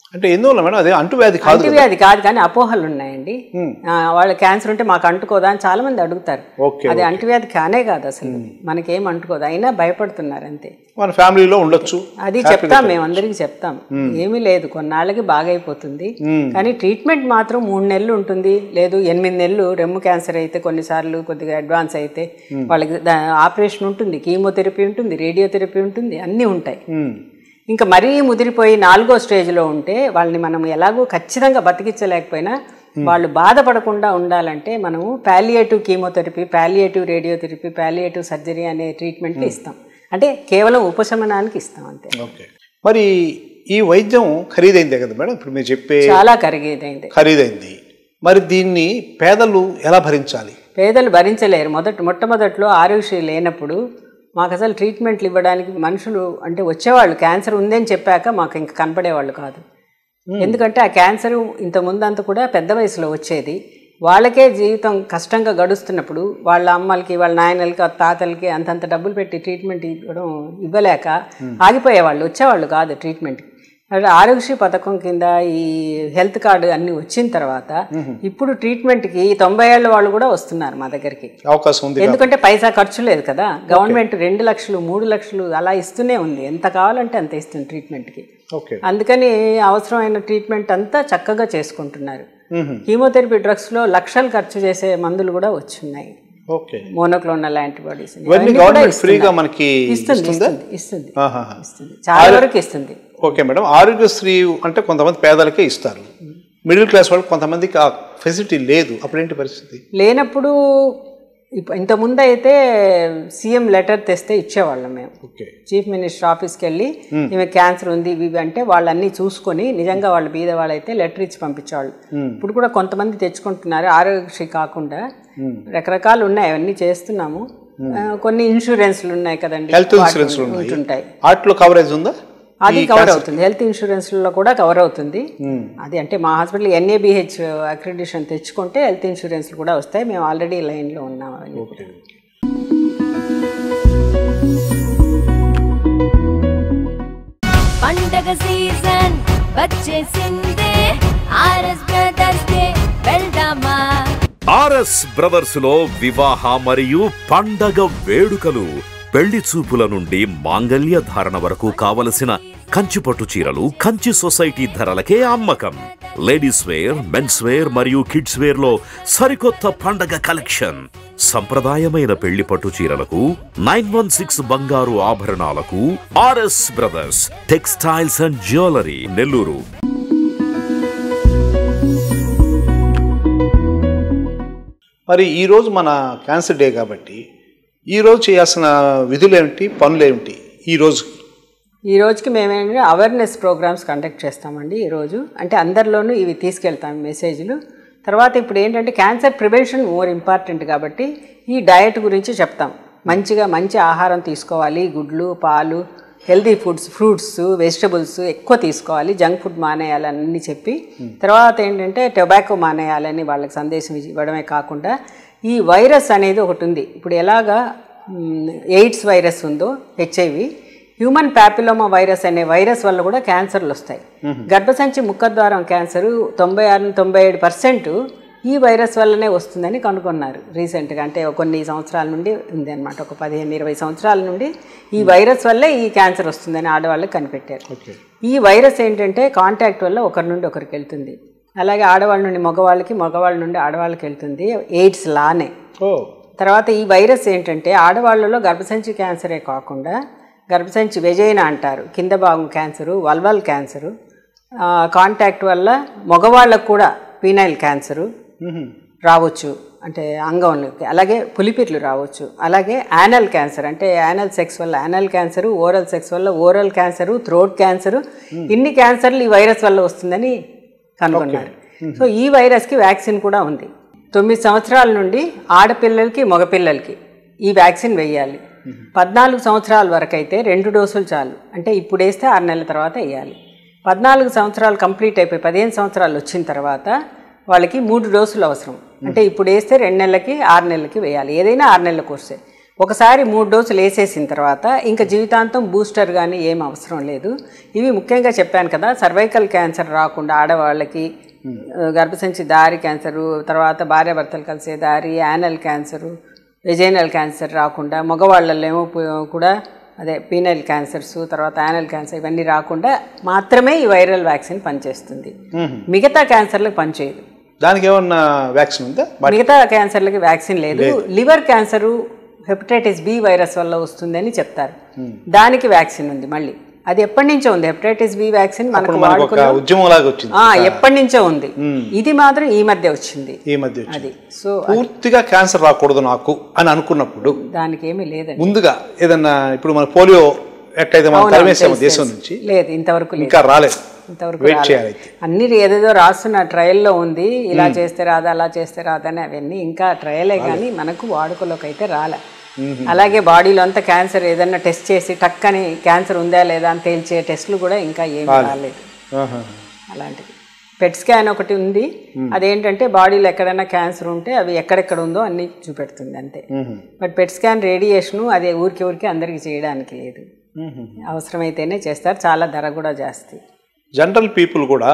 అంటే ఎందువల్ల మేడం అదే అంటువ్యాధి కాదు కదా. అంటువ్యాధి కాదు కానీ అపోహలు ఉన్నాయండి ఆ, వాళ్ళ క్యాన్సర్ ఉంటే మాకు అంటుకోదా అని చాలా మంది అడుగుతారు ఓకే, అది అంటువ్యాధి కానే కాదు అసలు మనకేం అంటుకోదు అయినా భయపడుతున్నారు అంతే మన ఫ్యామిలీలో ఉండొచ్చు అది చెప్తాం మేము అందరికీ చెప్తాం ఏమీ లేదు కొన్నాళ్ళకి బాగైపోతుంది కానీ ట్రీట్మెంట్ మాత్రం మూడు నెలలు ఉంటుంది లేదు ఎనిమిది నెలలు రెమ్ము క్యాన్సర్ అయితే కొన్నిసార్లు కొద్దిగా అడ్వాన్స్ అయితే వాళ్ళకి దా- ఆపరేషన్ ఉంటుంది కీమోథెరపీ ఉంటుంది రేడియోథెరపీ ఉంటుంది అన్నీ ఉంటాయి ఉమ్. ఇంకా మరీ ముదిరిపోయి నాలుగో స్టేజ్లో ఉంటే వాళ్ళని మనం ఎలాగో ఖచ్చితంగా బతికించలేకపోయినా వాళ్ళు బాధపడకుండా ఉండాలంటే మనము palliative chemotherapy palliative radiotherapy palliative surgery అనే ట్రీట్మెంట్ ఇస్తాం అంటే కేవలం ఉపశమనానికి ఇస్తాం అంతే ఓకే మరి ఈ వైద్యం ఖరీదైందే కదా మేడం ఇప్పుడు మీరు చెప్పే చాలా కరిగేదైంది ఖరీదైంది మరి దీన్ని పేదలు ఎలా భరించాలి పేదలు భరించలేరు మొదట మొట్టమొదట్లో ఆరోగ్యశ్రీ లేనప్పుడు మాకు అసలు ట్రీట్మెంట్లు ఇవ్వడానికి మనుషులు అంటే వచ్చేవాళ్ళు క్యాన్సర్ ఉందని చెప్పాక మాకు ఇంకా కనపడేవాళ్ళు కాదు ఎందుకంటే ఆ క్యాన్సర్ ఇంత ముందంతా కూడా పెద్ద వయసులో వచ్చేది వాళ్ళకే జీవితం కష్టంగా గడుస్తున్నప్పుడు వాళ్ళ అమ్మలకి వాళ్ళ నాయనలకి వాళ్ళ తాతలకి అంతంత డబ్బులు పెట్టి ట్రీట్మెంట్ ఇవ్వడం ఇవ్వలేక ఆగిపోయేవాళ్ళు వచ్చేవాళ్ళు కాదు ట్రీట్మెంట్కి అంటే ఆరోగ్యశ్రీ పథకం కింద ఈ హెల్త్ కార్డు అన్నీ వచ్చిన తర్వాత ఇప్పుడు ట్రీట్మెంట్కి తొంభై ఏళ్ళ వాళ్ళు కూడా వస్తున్నారు మా దగ్గరికి అవకాశం ఉంది ఎందుకంటే పైసా ఖర్చు లేదు కదా గవర్నమెంట్ రెండు లక్షలు మూడు లక్షలు అలా ఇస్తూనే ఉంది ఎంత కావాలంటే అంత ఇస్తుంది ట్రీట్మెంట్కి ఓకే అందుకని అవసరమైన ట్రీట్మెంట్ అంతా చక్కగా చేసుకుంటున్నారు మ్మ్. కీమోథెరపీ డ్రగ్స్లో లక్షలు ఖర్చు చేసే మందులు కూడా వచ్చున్నాయి ఓకే మోనోక్లోనల్ యాంటీబాడీస్ ఇవన్నీ గవర్నమెంట్ ఫ్రీగా మనకి ఇస్తుంది ఇస్తుందా ఇస్తుంది ఇస్తుంది ఆహాహా. ఇస్తుంది చాలా వరకు ఇస్తుంది ఓకే మేడం ఆరోగ్యశ్రీ అంటే కొంతమంది పేదలకే ఇస్తారు మిడిల్ క్లాస్ వాళ్ళకి కొంతమందికి ఆ ఫెసిలిటీ లేదు అప్పుడేంటి పరిస్థితి లేనప్పుడు ఇప్ప- ఇంతకుముందు అయితే సీఎం లెటర్ తెస్తే ఇచ్చేవాళ్ళం మేము ఓకే చీఫ్ మినిస్టర్ ఆఫీస్కి వెళ్ళి ఈమె క్యాన్సర్ ఉంది ఇవి ఇవి అంటే వాళ్ళన్నీ చూసుకొని నిజంగా వాళ్ళు బీద వాళ్ళైతే లెటర్ ఇచ్చి పంపించేవాళ్ళు ఇప్పుడు కూడా కొంతమంది తెచ్చుకుంటున్నారు ఆరోగ్యశ్రీ కాకుండా రకరకాలు ఉన్నాయి అవన్నీ చేస్తున్నాము ఆ, కొన్ని ఇన్సూరెన్స్లు ఉన్నాయి కదండి హెల్త్ వాటి ఇన్సూరెన్స్ ఉన్నాయి ఉంటుంటాయి వాటిలో కవరేజ్ ఉందా అది కవర్ అవుతుంది హెల్త్ ఇన్సూరెన్స్లో కూడా కవర్ అవుతుంది అది అంటే మా హాస్పిటల్ ఎన్ఏబిహెచ్ అక్రిడిషన్ తెచ్చుకుంటే హెల్త్ ఇన్సూరెన్స్లు కూడా వస్తాయి మేము ఆల్రెడీ లైన్లో ఉన్నాం అవన్నీ ఓకే పండగ సీజన్ వచ్చేసిందే ఆర్ఎస్ బ్రదర్స్ డే వెళ్దామా ఆర్ఎస్ బ్రదర్స్ లో వివాహ మరియు పండగ వేడుకలు పెళ్లి చూపుల నుండి మాంగల్య ధారణ వరకు కావలసిన కంచిపట్టు చీరలు కంచి సొసైటీ ధరలకే అమ్మకం లేడీస్ వేర్ మెన్స్ వేర్ మరియు కిడ్స్ వేర్ లో సరికొత్త పండగ కలెక్షన్ సంప్రదాయమైన పెళ్లి పట్టు చీరలకు నైన్ వన్ సిక్స్ బంగారు ఆభరణాలకు RS Brothers textiles and jewellery Nellore మరి ఈరోజు మన క్యాన్సర్ డే కాబట్టి ఈరోజు చేయాల్సిన విధులు ఏమిటి పనులు ఏమిటి ఈ రోజు ఈ రోజుకి మేమేంటంటే అవేర్నెస్ ప్రోగ్రామ్స్ కండక్ట్ చేస్తామండి ఈరోజు అంటే అందరిలోనూ ఇవి తీసుకెళ్తాం మెసేజ్లు తర్వాత ఇప్పుడు ఏంటంటే క్యాన్సర్ ప్రివెన్షన్ మోర్ ఇంపార్టెంట్ కాబట్టి ఈ డయట్ గురించి చెప్తాం మంచిగా మంచి ఆహారం తీసుకోవాలి గుడ్లు పాలు హెల్దీ ఫుడ్స్ ఫ్రూట్స్ వెజిటబుల్స్ ఎక్కువ తీసుకోవాలి జంక్ ఫుడ్ మానేయాలని అన్ని చెప్పి తర్వాత ఏంటంటే టొబాకో మానేయాలని వాళ్ళకి సందేశం ఇవ్వడమే కాకుండా ఈ వైరస్ అనేది ఒకటి ఉంది ఇప్పుడు ఎలాగా మ్, ఎయిడ్స్ వైరస్ ఉందో హెచ్ఐవి హ్యూమన్ ప్యాపిలోమా వైరస్ అనే వైరస్ వల్ల కూడా క్యాన్సర్లు వస్తాయి గర్భసంచి ముఖద్వారం క్యాన్సర్ తొంభై ఆరు తొంభై ఏడు పర్సెంట్ ఈ వైరస్ వల్లనే వస్తుందని కనుగొన్నారు రీసెంట్గా అంటే కొన్ని సంవత్సరాల నుండి ఉంది అనమాట ఒక పదిహేను ఇరవై సంవత్సరాల నుండి ఈ వైరస్ వల్లే ఈ క్యాన్సర్ వస్తుందని ఆడవాళ్ళకి కనిపెట్టారు ఈ వైరస్ ఏంటంటే కాంటాక్ట్ వల్ల ఒకరి నుండి ఒకరికి వెళ్తుంది అలాగే ఆడవాళ్ళ నుండి మగవాళ్ళకి మగవాళ్ళ నుండి ఆడవాళ్ళకి వెళ్తుంది ఎయిడ్స్ లానే ఓ తర్వాత ఈ వైరస్ ఏంటంటే ఆడవాళ్ళలో గర్భసంచి క్యాన్సరే కాకుండా గర్భసంచి వెజైన అంటారు కింద భాగం క్యాన్సరు వల్వల్ క్యాన్సరు ఆ, కాంటాక్ట్ వల్ల మగవాళ్ళకు కూడా పీనైల్ క్యాన్సరు రావచ్చు అంటే అంగంలోకి అలాగే పులిపిర్లు రావచ్చు అలాగే యానల్ క్యాన్సర్ అంటే యానల్ సెక్స్ వల్ల యానల్ క్యాన్సరు ఓరల్ సెక్స్ వల్ల ఓరల్ క్యాన్సరు థ్రోట్ క్యాన్సరు ఇన్ని క్యాన్సర్లు ఈ వైరస్ వల్ల వస్తుందని కనుగొన్నారు సో ఈ వైరస్కి వ్యాక్సిన్ కూడా ఉంది తొమ్మిది సంవత్సరాల నుండి ఆడపిల్లలకి మగపిల్లలకి ఈ వ్యాక్సిన్ వేయాలి పద్నాలుగు సంవత్సరాల వరకు అయితే రెండు డోసులు చాలు అంటే ఇప్పుడు వేస్తే ఆరు నెలల తర్వాత వేయాలి పద్నాలుగు సంవత్సరాలు కంప్లీట్ అయిపోయి పదిహేను సంవత్సరాలు వచ్చిన తర్వాత వాళ్ళకి మూడు డోసులు అవసరం అంటే ఇప్పుడు వేస్తే రెండు నెలలకి ఆరు నెలలకి వేయాలి ఏదైనా ఆరు నెలల కోర్సే ఒకసారి మూడు డోసులు వేసేసిన తర్వాత ఇంకా జీవితాంతం బూస్టర్ కానీ ఏం అవసరం లేదు ఇవి ముఖ్యంగా చెప్పాను కదా సర్వైకల్ క్యాన్సర్ రాకుండా ఆడవాళ్ళకి ఆ, గర్భసంచి దారి క్యాన్సరు తర్వాత భార్యాభర్తలు కలిసే దారి యానల్ క్యాన్సరు వెజైనల్ క్యాన్సర్ రాకుండా మగవాళ్ళలేమో పు- కూడా అదే పీనల్ క్యాన్సర్స్ తర్వాత యానల్ క్యాన్సర్ ఇవన్నీ రాకుండా మాత్రమే ఈ వైరల్ వ్యాక్సిన్ పనిచేస్తుంది మిగతా క్యాన్సర్లకు పనిచేయదు దానికి ఏమన్నా వ్యాక్సిన్ ఉందా మిగతా క్యాన్సర్లకి వ్యాక్సిన్ లేదు liver cancer hepatitis B virus వల్ల వస్తుందని చెప్తారు దానికి వ్యాక్సిన్ ఉంది మళ్ళీ అది ఎప్పటి నుంచో ఉంది హెపటైటిస్ బి వ్యాక్సిన్ మనకు ఇప్పుడు మనకు ఒక వాడుకున్నాం ఉద్యమం లాగా వచ్చింది ఆ, ఎప్పటి నుంచో ఉంది ఇది మాత్రం ఈ మధ్య వచ్చింది ఈ మధ్య వచ్చింది అది సో పూర్తిగా క్యాన్సర్ రాకూడదు నాకు అని అనుకున్నప్పుడు దానికి ఏమీ లేదండి ముందుగా ఏదన్నా ఇప్పుడు మన పోలియో ఎట్టయితే మనం అవునవును, తరిమేసాము తెలుసు, దేశం తెలుసు. నుంచి లేదు ఇంతవరకు లేదు ఇంకా రాలేదు ఇంతవరకు వెయిట్ రాలేదు. చేయాలి అయితే. అన్ని ఏదేదో రాస్తున్న ట్రయల్లో ఉంది ఇలా చేస్తే రాదా అలా చేస్తే రాదని అవన్నీ ఇంకా ట్రయలే కానీ మనకు వాడుకలోకి అయితే రాలే అలాగే బాడీలో అంతా క్యాన్సర్ ఏదన్నా టెస్ట్ చేసి టక్కని క్యాన్సర్ ఉందా లేదా అని తేల్చే టెస్టులు కూడా ఇంకా ఏమీ రాలేదు ఆహా. అలాంటిది పెట్ స్కాన్ ఒకటి ఉంది అదేంటంటే బాడీలో ఎక్కడైనా క్యాన్సర్ ఉంటే అవి ఎక్కడెక్కడ ఉందో అన్ని చూపెడుతుంది అంతే బట్ పెట్ స్కాన్ రేడియేషను అదే ఊరికి ఊరికి అందరికీ చేయడానికి లేదు అవసరమైతేనే చేస్తారు చాలా ధర కూడా జాస్తి జనరల్ పీపుల్ కూడా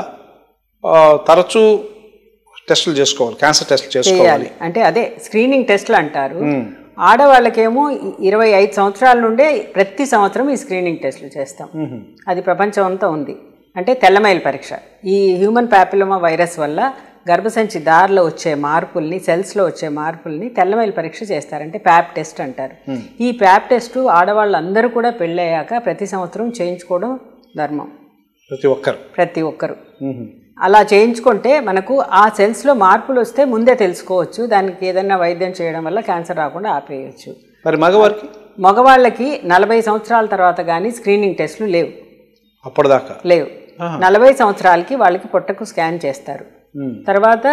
ఆ, తరచూ టెస్టులు చేసుకోవాలి క్యాన్సర్ టెస్టులు చేసుకోవాలి చేయాలి అంటే అదే స్క్రీనింగ్ టెస్ట్లు అంటారు ఆడవాళ్ళకేమో ఇ- ఇరవై ఐదు సంవత్సరాల నుండే ప్రతి సంవత్సరం ఈ స్క్రీనింగ్ టెస్టులు చేస్తాం అది ప్రపంచం అంతా ఉంది అంటే తెల్లమైల్ పరీక్ష ఈ హ్యూమన్ ప్యాపిలోమా వైరస్ వల్ల గర్భసంచి దారిలో వచ్చే మార్పుల్ని సెల్స్లో వచ్చే మార్పుల్ని తెల్లమైల్ పరీక్ష చేస్తారంటే ప్యాప్ టెస్ట్ అంటారు ఈ ప్యాప్ టెస్ట్ ఆడవాళ్ళందరూ కూడా పెళ్ళయ్యాక ప్రతి సంవత్సరం చేయించుకోవడం ధర్మం ప్రతి ఒక్కరు ప్రతి ఒక్కరు అలా చేయించుకుంటే మనకు ఆ సెల్స్లో మార్పులు వస్తే ముందే తెలుసుకోవచ్చు దానికి ఏదైనా వైద్యం చేయడం వల్ల క్యాన్సర్ రాకుండా ఆపేయచ్చు మరి మగవారికి మగవాళ్ళకి నలభై సంవత్సరాల తర్వాత కానీ స్క్రీనింగ్ టెస్టులు లేవు అప్పటిదాకా లేవు నలభై సంవత్సరాలకి వాళ్ళకి పొట్టకు స్కాన్ చేస్తారు తర్వాత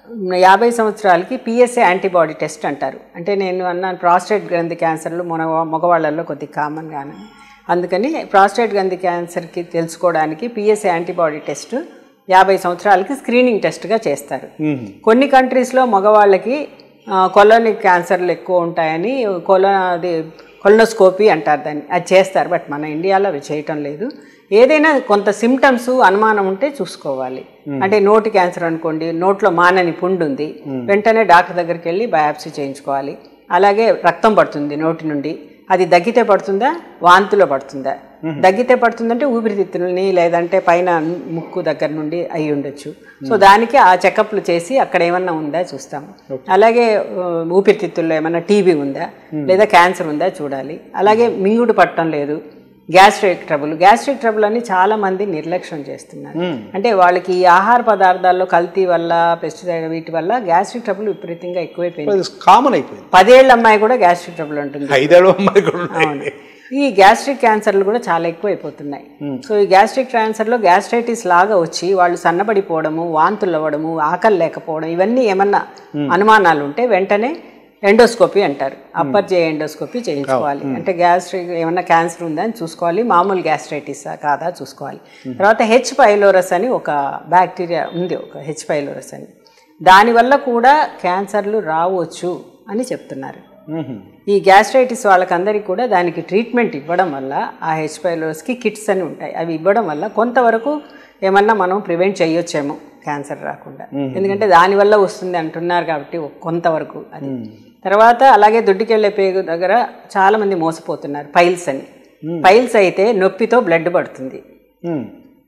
యాభై సంవత్సరాలకి పిఎస్ఏ యాంటీబాడీ టెస్ట్ అంటారు అంటే నేను అన్నాను ప్రాస్టేట్ గ్రంథి క్యాన్సర్లు మన మగవాళ్ళల్లో కొద్ది కామన్ గానే అందుకని ప్రాస్టేట్ గ్రంథి క్యాన్సర్కి తెలుసుకోవడానికి పిఎస్ఏ యాంటీబాడీ టెస్ట్ యాభై సంవత్సరాలకి స్క్రీనింగ్ టెస్ట్గా చేస్తారు కొన్ని కంట్రీస్లో మగవాళ్ళకి కొలోనిక్ క్యాన్సర్లు ఎక్కువ ఉంటాయని కొలో అది కొలనోస్కోపీ అంటారు దాన్ని అది చేస్తారు బట్ మన ఇండియాలో అవి చేయటం లేదు ఏదైనా కొంత సిమ్టమ్స్ అనుమానం ఉంటే చూసుకోవాలి అంటే నోటి క్యాన్సర్ అనుకోండి నోట్లో మానని పుండు ఉంది వెంటనే డాక్టర్ దగ్గరికి వెళ్ళి బయాప్సీ చేయించుకోవాలి అలాగే రక్తం పడుతుంది నోటి నుండి అది దగ్గితే పడుతుందా వాంతిలో పడుతుందా దగ్గితే పడుతుందంటే ఊపిరితిత్తుల్ని లేదంటే పైన ముక్కు దగ్గర నుండి అయి ఉండొచ్చు సో దానికి ఆ చెకప్లు చేసి అక్కడ ఏమన్నా ఉందా చూస్తాము అలాగే ఆ, ఊపిరితిత్తుల్లో ఏమన్నా టీబీ ఉందా లేదా క్యాన్సర్ ఉందా చూడాలి అలాగే మింగుడు పట్టడం లేదు గ్యాస్ట్రిక్ ట్రబుల్ గ్యాస్ట్రిక్ ట్రబుల్ అని చాలా మంది నిర్లక్ష్యం చేస్తున్నారు అంటే వాళ్ళకి ఈ ఆహార పదార్థాల్లో కల్తీ వల్ల పెస్టిసైడ్ వీటి వల్ల గ్యాస్ట్రిక్ ట్రబుల్ విపరీతంగా ఎక్కువైపోయింది కామన్ అయిపోయింది పదేళ్ళ అమ్మాయి కూడా గ్యాస్ట్రిక్ ట్రబుల్ ఉంటుంది ఐదేళ్ళు అమ్మాయి కూడా ఉన్నాయి. అవును ఈ గ్యాస్ట్రిక్ క్యాన్సర్లు కూడా చాలా ఎక్కువ అయిపోతున్నాయి సో ఈ గ్యాస్ట్రిక్ క్యాన్సర్లో గ్యాస్ట్రైటిస్ లాగా వచ్చి వాళ్ళు సన్నబడిపోవడము వాంతులు అవ్వడము ఆకలి లేకపోవడం ఇవన్నీ ఏమన్నా అనుమానాలు ఉంటే వెంటనే ఎండోస్కోపీ అంటారు అప్పర్ జే ఎండోస్కోపీ చేయించుకోవాలి అంటే గ్యాస్ట్రిక్ ఏమన్నా క్యాన్సర్ ఉందా అని చూసుకోవాలి మామూలు గ్యాస్ట్రైటిస్ కాదా చూసుకోవాలి తర్వాత హెచ్ పైలోరస్ అని ఒక బ్యాక్టీరియా ఉంది ఒక హెచ్ పైలోరస్ అని దానివల్ల కూడా క్యాన్సర్లు రావచ్చు అని చెప్తున్నారు ఈ గ్యాస్ట్రైటిస్ వాళ్ళకందరికీ కూడా దానికి ట్రీట్మెంట్ ఇవ్వడం వల్ల ఆ హెచ్ పైలోస్కి కిట్స్ అని ఉంటాయి అవి ఇవ్వడం వల్ల కొంతవరకు ఏమన్నా మనం ప్రివెంట్ చేయొచ్చేమో క్యాన్సర్ రాకుండా ఎందుకంటే దానివల్ల వస్తుంది అంటున్నారు కాబట్టి ఒక కొంతవరకు అది తర్వాత అలాగే దొడ్డికెళ్ళే పేగు దగ్గర చాలా మంది మోసపోతున్నారు పైల్స్ అని పైల్స్ అయితే నొప్పితో బ్లడ్ పడుతుంది ఉమ్.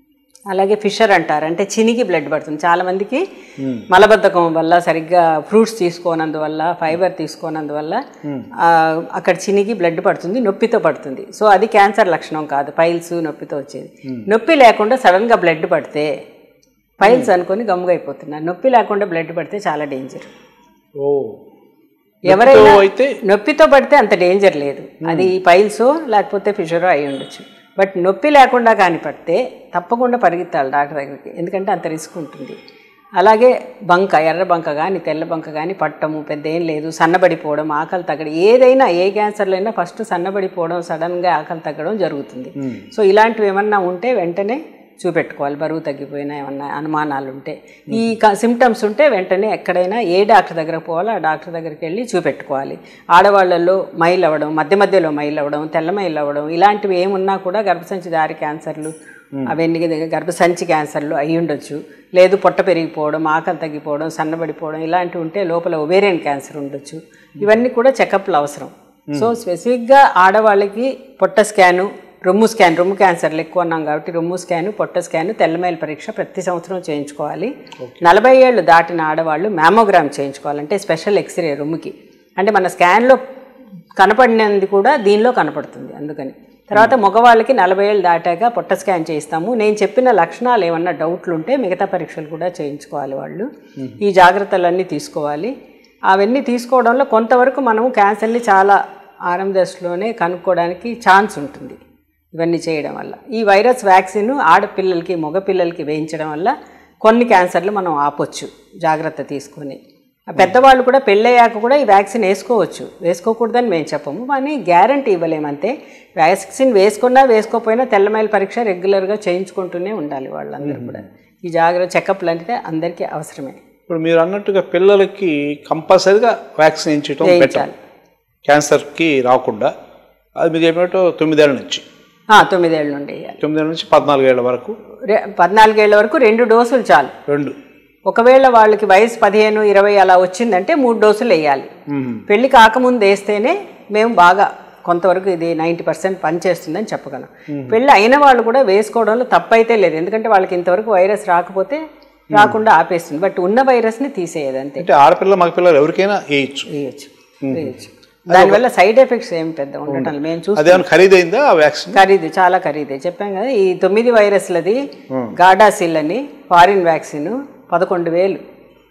అలాగే ఫిషర్ అంటారు అంటే చినిగి బ్లడ్ పడుతుంది చాలా మందికి మలబద్ధకం వల్ల సరిగ్గా ఫ్రూట్స్ తీసుకోనందువల్ల ఫైబర్ తీసుకోనందువల్ల ఆ, అక్కడ చినిగి బ్లడ్ పడుతుంది నొప్పితో పడుతుంది సో అది క్యాన్సర్ లక్షణం కాదు పైల్స్ నొప్పితో వచ్చేది నొప్పి లేకుండా సడన్గా బ్లడ్ పడితే పైల్స్ అనుకొని గమ్ముగా అయిపోతున్నారు నొప్పి లేకుండా బ్లడ్ పడితే చాలా డేంజర్ ఓ ఎవరైనా నొప్పితో అయితే నొప్పితో పడితే అంత డేంజర్ లేదు అది పైల్సో లేకపోతే ఫిషరో అయి ఉండొచ్చు బట్ నొప్పి లేకుండా కానీ పడితే తప్పకుండా పరిగెత్తాలి డాక్టర్ దగ్గరికి ఎందుకంటే అంత రిస్క్ ఉంటుంది అలాగే బంక ఎర్ర బంక కానీ తెల్ల బంక కానీ పట్టము పెద్ద ఏం లేదు సన్నబడిపోవడం ఆకలి తగ్గడం ఏదైనా ఏ క్యాన్సర్లో అయినా ఫస్ట్ సన్నబడిపోవడం సడన్గా ఆకలి తగ్గడం జరుగుతుంది సో ఇలాంటివి ఏమన్నా ఉంటే వెంటనే చూపెట్టుకోవాలి బరువు తగ్గిపోయినా ఏమన్నా అనుమానాలు ఉంటే ఈ సిమ్టమ్స్ ఉంటే వెంటనే ఎక్కడైనా ఏ డాక్టర్ దగ్గర పోవాలో ఆ డాక్టర్ దగ్గరికి వెళ్ళి చూపెట్టుకోవాలి ఆడవాళ్ళల్లో మైల్ అవ్వడం మధ్య మధ్యలో మైల్ అవ్వడం తెల్ల మైల్ అవ్వడం ఇలాంటివి ఏమున్నా కూడా గర్భసంచి దారి క్యాన్సర్లు అవన్నీ గర్భసంచి క్యాన్సర్లు అయి ఉండొచ్చు లేదు పొట్ట పెరిగిపోవడం ఆకలి తగ్గిపోవడం సన్నబడిపోవడం ఇలాంటివి ఉంటే లోపల ఒవేరియన్ క్యాన్సర్ ఉండొచ్చు ఇవన్నీ కూడా చెకప్లు అవసరం సో స్పెసిఫిక్గా ఆడవాళ్ళకి పొట్ట స్కాను రొమ్ము స్కాన్ రొమ్ము క్యాన్సర్లు ఎక్కువ ఉన్నాం కాబట్టి రొమ్ము స్కాను పొట్ట స్కాను తెల్లమైల పరీక్ష ప్రతి సంవత్సరం చేయించుకోవాలి నలభై ఏళ్ళు దాటిన ఆడవాళ్ళు మ్యామోగ్రామ్ చేయించుకోవాలంటే స్పెషల్ ఎక్స్రే రొమ్ముకి అంటే మన స్కాన్లో కనపడినది కూడా దీనిలో కనపడుతుంది అందుకని తర్వాత మగవాళ్ళకి నలభై ఏళ్ళు దాటాక పొట్ట స్కాన్ చేయిస్తాము నేను చెప్పిన లక్షణాలు ఏమన్నా డౌట్లు ఉంటే మిగతా పరీక్షలు కూడా చేయించుకోవాలి వాళ్ళు ఈ జాగ్రత్తలన్నీ తీసుకోవాలి అవన్నీ తీసుకోవడంలో కొంతవరకు మనము క్యాన్సర్ని చాలా ఆరంభ దశలోనే కనుక్కోవడానికి ఛాన్స్ ఉంటుంది ఇవన్నీ చేయడం వల్ల ఈ వైరస్ వ్యాక్సిన్ ఆడపిల్లలకి మగపిల్లలకి వేయించడం వల్ల కొన్ని క్యాన్సర్లు మనం ఆపొచ్చు జాగ్రత్త తీసుకొని ఆ పెద్దవాళ్ళు కూడా పెళ్ళయ్యాక కూడా ఈ వ్యాక్సిన్ వేసుకోవచ్చు వేసుకోకూడదని మేము చెప్పము కానీ గ్యారంటీ ఇవ్వలేమంతే వ్యాక్సిన్ వేసుకున్నా వేసుకోకపోయినా తెల్లమైల పరీక్ష రెగ్యులర్గా చేయించుకుంటూనే ఉండాలి వాళ్ళందరూ కూడా ఈ జాగ్రత్త చెకప్లు అంటే అందరికీ అవసరమే ఇప్పుడు మీరు అన్నట్టుగా పిల్లలకి కంపల్సరీగా వ్యాక్సిన్ వేయించడం బెటర్ వేయించాలి. క్యాన్సర్కి రాకుండా అది మీరు చెప్పినట్టు తొమ్మిదేళ్ళ నుంచి ఆ, తొమ్మిదేళ్ళ నుండి వేయాలి తొమ్మిదేళ్ళ నుంచి పద్నాలుగేళ్ల వరకు రె- పద్నాలుగేళ్ల వరకు రెండు డోసులు చాలు రెండు ఒకవేళ వాళ్ళకి వయసు పదిహేను ఇరవై అలా వచ్చిందంటే మూడు డోసులు వేయాలి పెళ్లి కాకముందు వేస్తేనే మేము బాగా కొంతవరకు ఇది నైంటీ పర్సెంట్ పనిచేస్తుందని చెప్పగలం పెళ్ళి అయిన వాళ్ళు కూడా వేసుకోవడంలో తప్పైతే లేదు ఎందుకంటే వాళ్ళకి ఇంతవరకు వైరస్ రాకపోతే రాకుండా ఆపేస్తుంది బట్ ఉన్న వైరస్ని తీసేయదు అంతే అంటే ఆడపిల్ల మగపిల్లలు ఎవరికైనా వేయచ్చు వేయచ్చు వేయచ్చు దానివల్ల సైడ్ ఎఫెక్ట్స్ ఏం పెద్ద ఉండటం లేదు. మేము చూస్తాం అదేమైనా ఖరీదైందా ఆ వ్యాక్సిన్ ఖరీదు చాలా ఖరీదే చెప్పాం కదా ఈ తొమ్మిది వైరస్లది గాడాసిల్ అని ఫారిన్ వ్యాక్సిన్ పదకొండు వేలు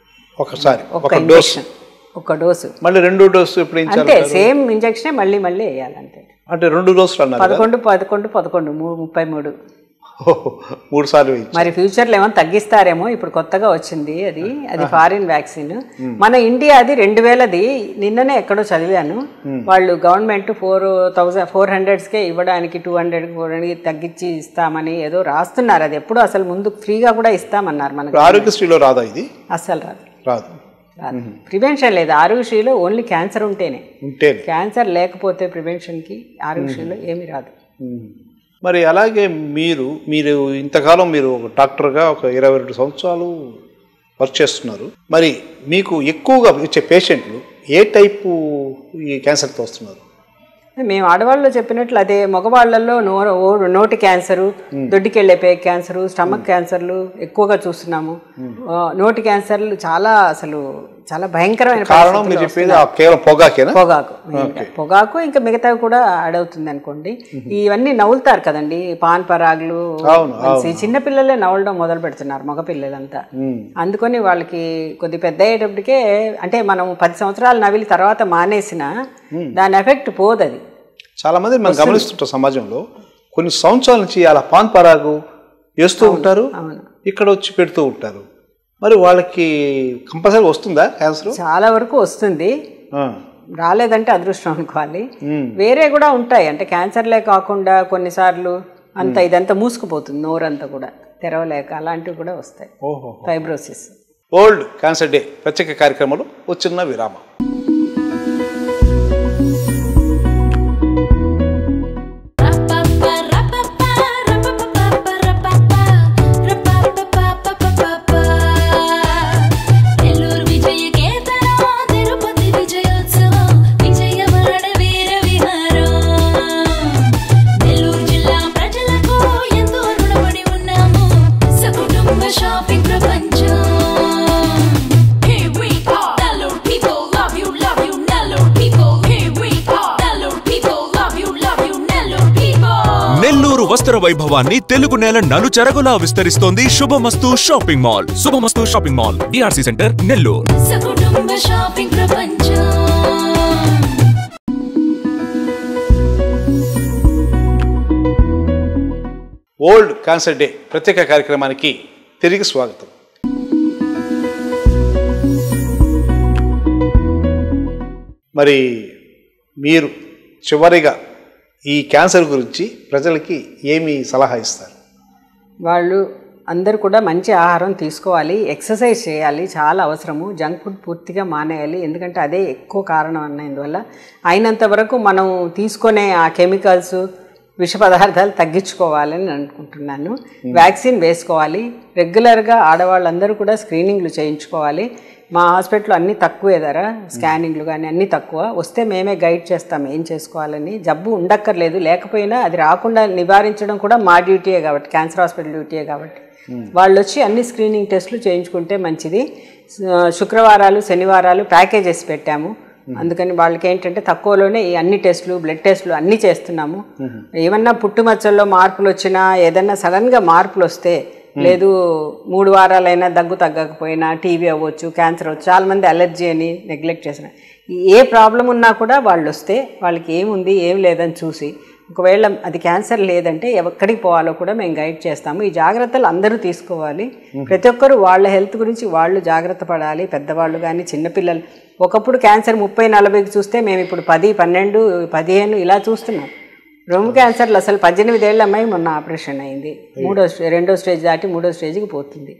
ఒకసారి ఒక్క ఒక డోస్ ఇంజెక్షన్ ఒక్క డోసు మళ్ళీ రెండు డోసు ఎప్పుడు అంతే వేయించాలి సేమ్ ఇంజెక్షనే మళ్ళీ మళ్ళీ వేయాలంతే అంటే రెండు డోసులు అన్నారు కదా? పదకొండు పదకొండు పదకొండు మూ ముప్పై మూడు ఓహో, మూడు సార్లు వేయించాలి మరి ఫ్యూచర్లో ఏమైనా తగ్గిస్తారేమో ఇప్పుడు కొత్తగా వచ్చింది అది అది ఫారిన్ వ్యాక్సిన్ మన ఇండియా అది రెండు వేలది నిన్ననే ఎక్కడో చదివాను వాళ్ళు గవర్నమెంట్ ఫోర్ థౌజండ్ ఫోర్ హండ్రెడ్స్కే ఇవ్వడానికి టూ హండ్రెడ్ తగ్గించి ఇస్తామని ఏదో రాస్తున్నారు అది ఎప్పుడు అసలు ముందు ఫ్రీగా కూడా ఇస్తామన్నారు మనకు ఇప్పుడు ఆరోగ్యశ్రీలో రాదా ఇది అస్సలు రాదు రాదు రాదు ప్రివెన్షన్ లేదు ఆరోగ్యశ్రీలో ఓన్లీ క్యాన్సర్ ఉంటేనే ఉంటే క్యాన్సర్ లేకపోతే ప్రివెన్షన్కి ఆరోగ్యశ్రీలో ఏమీ రాదు మరి అలాగే మీరు మీరు ఇంతకాలం మీరు ఒక డాక్టర్గా ఒక ఇరవై రెండు సంవత్సరాలు వర్క్ చేస్తున్నారు మరి మీకు ఎక్కువగా ఇచ్చే పేషెంట్లు ఏ టైపు ఈ క్యాన్సర్తో వస్తున్నారు మేము ఆడవాళ్ళు చెప్పినట్లు అదే మగవాళ్ళల్లో నోరు ఓ- నోటి క్యాన్సరు దొడ్డికెళ్ళే పే క్యాన్సరు స్టమక్ క్యాన్సర్లు ఎక్కువగా చూస్తున్నాము ఆ, నోటి క్యాన్సర్లు చాలా అసలు చాలా భయంకరమైన కారణం పరిస్థితుల్లో మీరు చెప్పేది ఆ కేవలం పొగాకేనా పొగాకు మెయిన్గా. పొగాకు ఇంకా మిగతావి కూడా యాడ్ అవుతుంది అనుకోండి ఇవన్నీ నవ్వులుతారు కదండి పాన్ పరాగులు అవును, మనిషి చిన్న పిల్లలే నవ్వడం మొదలు పెడుతున్నారు మగ పిల్లలంతా అందుకని వాళ్ళకి కొద్ది పెద్ద అయ్యేటప్పటికే అంటే మనం పది సంవత్సరాలు నవిలి తర్వాత మానేసిన దాని ఎఫెక్ట్ పోదు అది చాలా మంది మనం గమనిస్తుంటాం సమాజంలో కొన్ని సంవత్సరాల నుంచి అలా పాన్ పరాగు వేస్తూ ఉంటారు అవును. ఇక్కడ వచ్చి పెడుతూ ఉంటారు మరి వాళ్ళకి కంపల్సరీ వస్తుందా క్యాన్సర్ చాలా వరకు వస్తుంది ఆ. రాలేదంటే అదృష్టం అనుకోవాలి వేరే కూడా ఉంటాయి అంటే క్యాన్సర్లే కాకుండా కొన్నిసార్లు అంత ఇదంతా మూసుకుపోతుంది నోరంతా కూడా తెరవలేక అలాంటివి కూడా వస్తాయి ఓహో ఫైబ్రోసిస్ వరల్డ్ క్యాన్సర్ డే ప్రత్యేక కార్యక్రమంలో ఒక చిన్న విరామం నెల్లూరు విజయ కేతనం తిరుపతి విజయోత్సవం విజయవాడ వీర విహారం నెల్లూరు జిల్లా ప్రజలకు ఎంతో రుణపడి ఉన్నాము సకుటుంబ షాపింగ్ ప్రపంచం Here we are, Nellore people love you, love you, Nellore people. Here we are, Nellore people love you, love you, Nellore people. Nellore వస్త్ర వైభవాన్ని తెలుగు నేల నలుచెరగులా విస్తరిస్తోంది Shubhamastu shopping mall Shubhamastu shopping mall DRC centre Nellore సకుటుంబ షాపింగ్ ప్రపంచం వరల్డ్ క్యాన్సర్ డే ప్రత్యేక కార్యక్రమానికి తిరిగి స్వాగతం మరి మీరు చివరిగా ఈ క్యాన్సర్ గురించి ప్రజలకి ఏమి సలహా ఇస్తారు వాళ్ళు అందరూ కూడా మంచి ఆహారం తీసుకోవాలి ఎక్సర్సైజ్ చేయాలి చాలా అవసరము జంక్ ఫుడ్ పూర్తిగా మానేయాలి ఎందుకంటే అదే ఎక్కువ కారణం అన్నందువల్ల అయినంత వరకు మనం తీసుకునే ఆ కెమికల్స్ విష పదార్థాలు తగ్గించుకోవాలని అనుకుంటున్నాను వ్యాక్సిన్ వేసుకోవాలి రెగ్యులర్గా ఆడవాళ్ళందరూ కూడా స్క్రీనింగ్లు చేయించుకోవాలి మా హాస్పిటల్లో అన్నీ తక్కువే ధర స్కానింగ్లు కానీ అన్నీ తక్కువ వస్తే మేమే గైడ్ చేస్తాం ఏం చేసుకోవాలని జబ్బు ఉండక్కర్లేదు లేకపోయినా అది రాకుండా నివారించడం కూడా మా డ్యూటీయే కాబట్టి క్యాన్సర్ హాస్పిటల్ డ్యూటీయే కాబట్టి వాళ్ళు వచ్చి అన్ని స్క్రీనింగ్ టెస్టులు చేయించుకుంటే మంచిది శ- శుక్రవారాలు శనివారాలు ప్యాకేజెస్ పెట్టాము అందుకని వాళ్ళకి ఏంటంటే తక్కువలోనే ఈ అన్ని టెస్టులు బ్లడ్ టెస్టులు అన్నీ చేస్తున్నాము ఏమన్నా పుట్టుమచ్చల్లో మార్పులు వచ్చినా ఏదన్నా సడన్గా మార్పులు వస్తే లేదు మూడు వారాలైనా దగ్గు తగ్గకపోయినా టీవీ అవ్వచ్చు క్యాన్సర్ అవ్వచ్చు చాలామంది అలర్జీ అని నెగ్లెక్ట్ చేసిన ఏ ప్రాబ్లం ఉన్నా కూడా వాళ్ళు వస్తే వాళ్ళకి ఏముంది ఏం లేదని చూసి ఒకవేళ అది క్యాన్సర్ లేదంటే ఎక్కడికి పోవాలో కూడా మేము గైడ్ చేస్తాము ఈ జాగ్రత్తలు అందరూ తీసుకోవాలి ప్రతి ఒక్కరు వాళ్ళ హెల్త్ గురించి వాళ్ళు జాగ్రత్త పడాలి పెద్దవాళ్ళు కానీ చిన్నపిల్లలు ఒకప్పుడు క్యాన్సర్ ముప్పై నలభైకి చూస్తే మేము ఇప్పుడు పది పన్నెండు పదిహేను ఇలా చూస్తున్నాం రొమ్ము క్యాన్సర్లు అసలు పద్దెనిమిది ఏళ్ళ అమ్మాయి మొన్న ఆపరేషన్ అయింది మూడో స్టే- రెండో స్టేజ్ దాటి మూడో స్టేజ్కి పోతుంది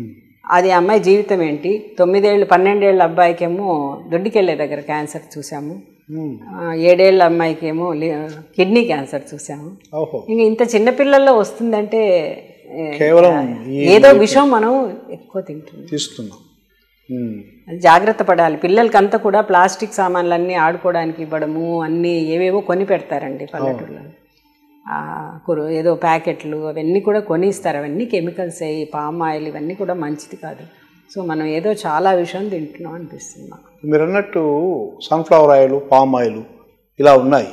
అది అమ్మాయి జీవితం ఏంటి తొమ్మిదేళ్ళు పన్నెండేళ్ళ అబ్బాయికేమో దొడ్డికెళ్ళే దగ్గర క్యాన్సర్ చూసాము ఆ, ఏడేళ్ళ అమ్మాయికేమో లి- కిడ్నీ క్యాన్సర్ చూసాము ఓహో ఇంక ఇంత చిన్న పిల్లల్లో వస్తుందంటే ఏ, కేవలం ఈ ఏదో విషయం మనం ఎక్కువ తింటున్నాం తీస్తున్నాం ఉమ్. అది జాగ్రత్త పడాలి పిల్లలకంతా కూడా ప్లాస్టిక్ సామాన్లన్నీ ఆడుకోవడానికి ఇవ్వడము అన్నీ ఏవేవో కొని పెడతారండి పల్లెటూళ్ళలో ఆ, కురు ఏదో ప్యాకెట్లు అవన్నీ కూడా కొని ఇస్తారు అవన్నీ కెమికల్స్ అయ్యి పామ్ ఆయిల్ ఇవన్నీ కూడా మంచిది కాదు సో మనం ఏదో చాలా విషయం తింటున్నాం అనిపిస్తుంది మాకు మీరు అన్నట్టు సన్ఫ్లవర్ ఆయిల్ పామ్ ఆయిల్ ఇలా ఉన్నాయి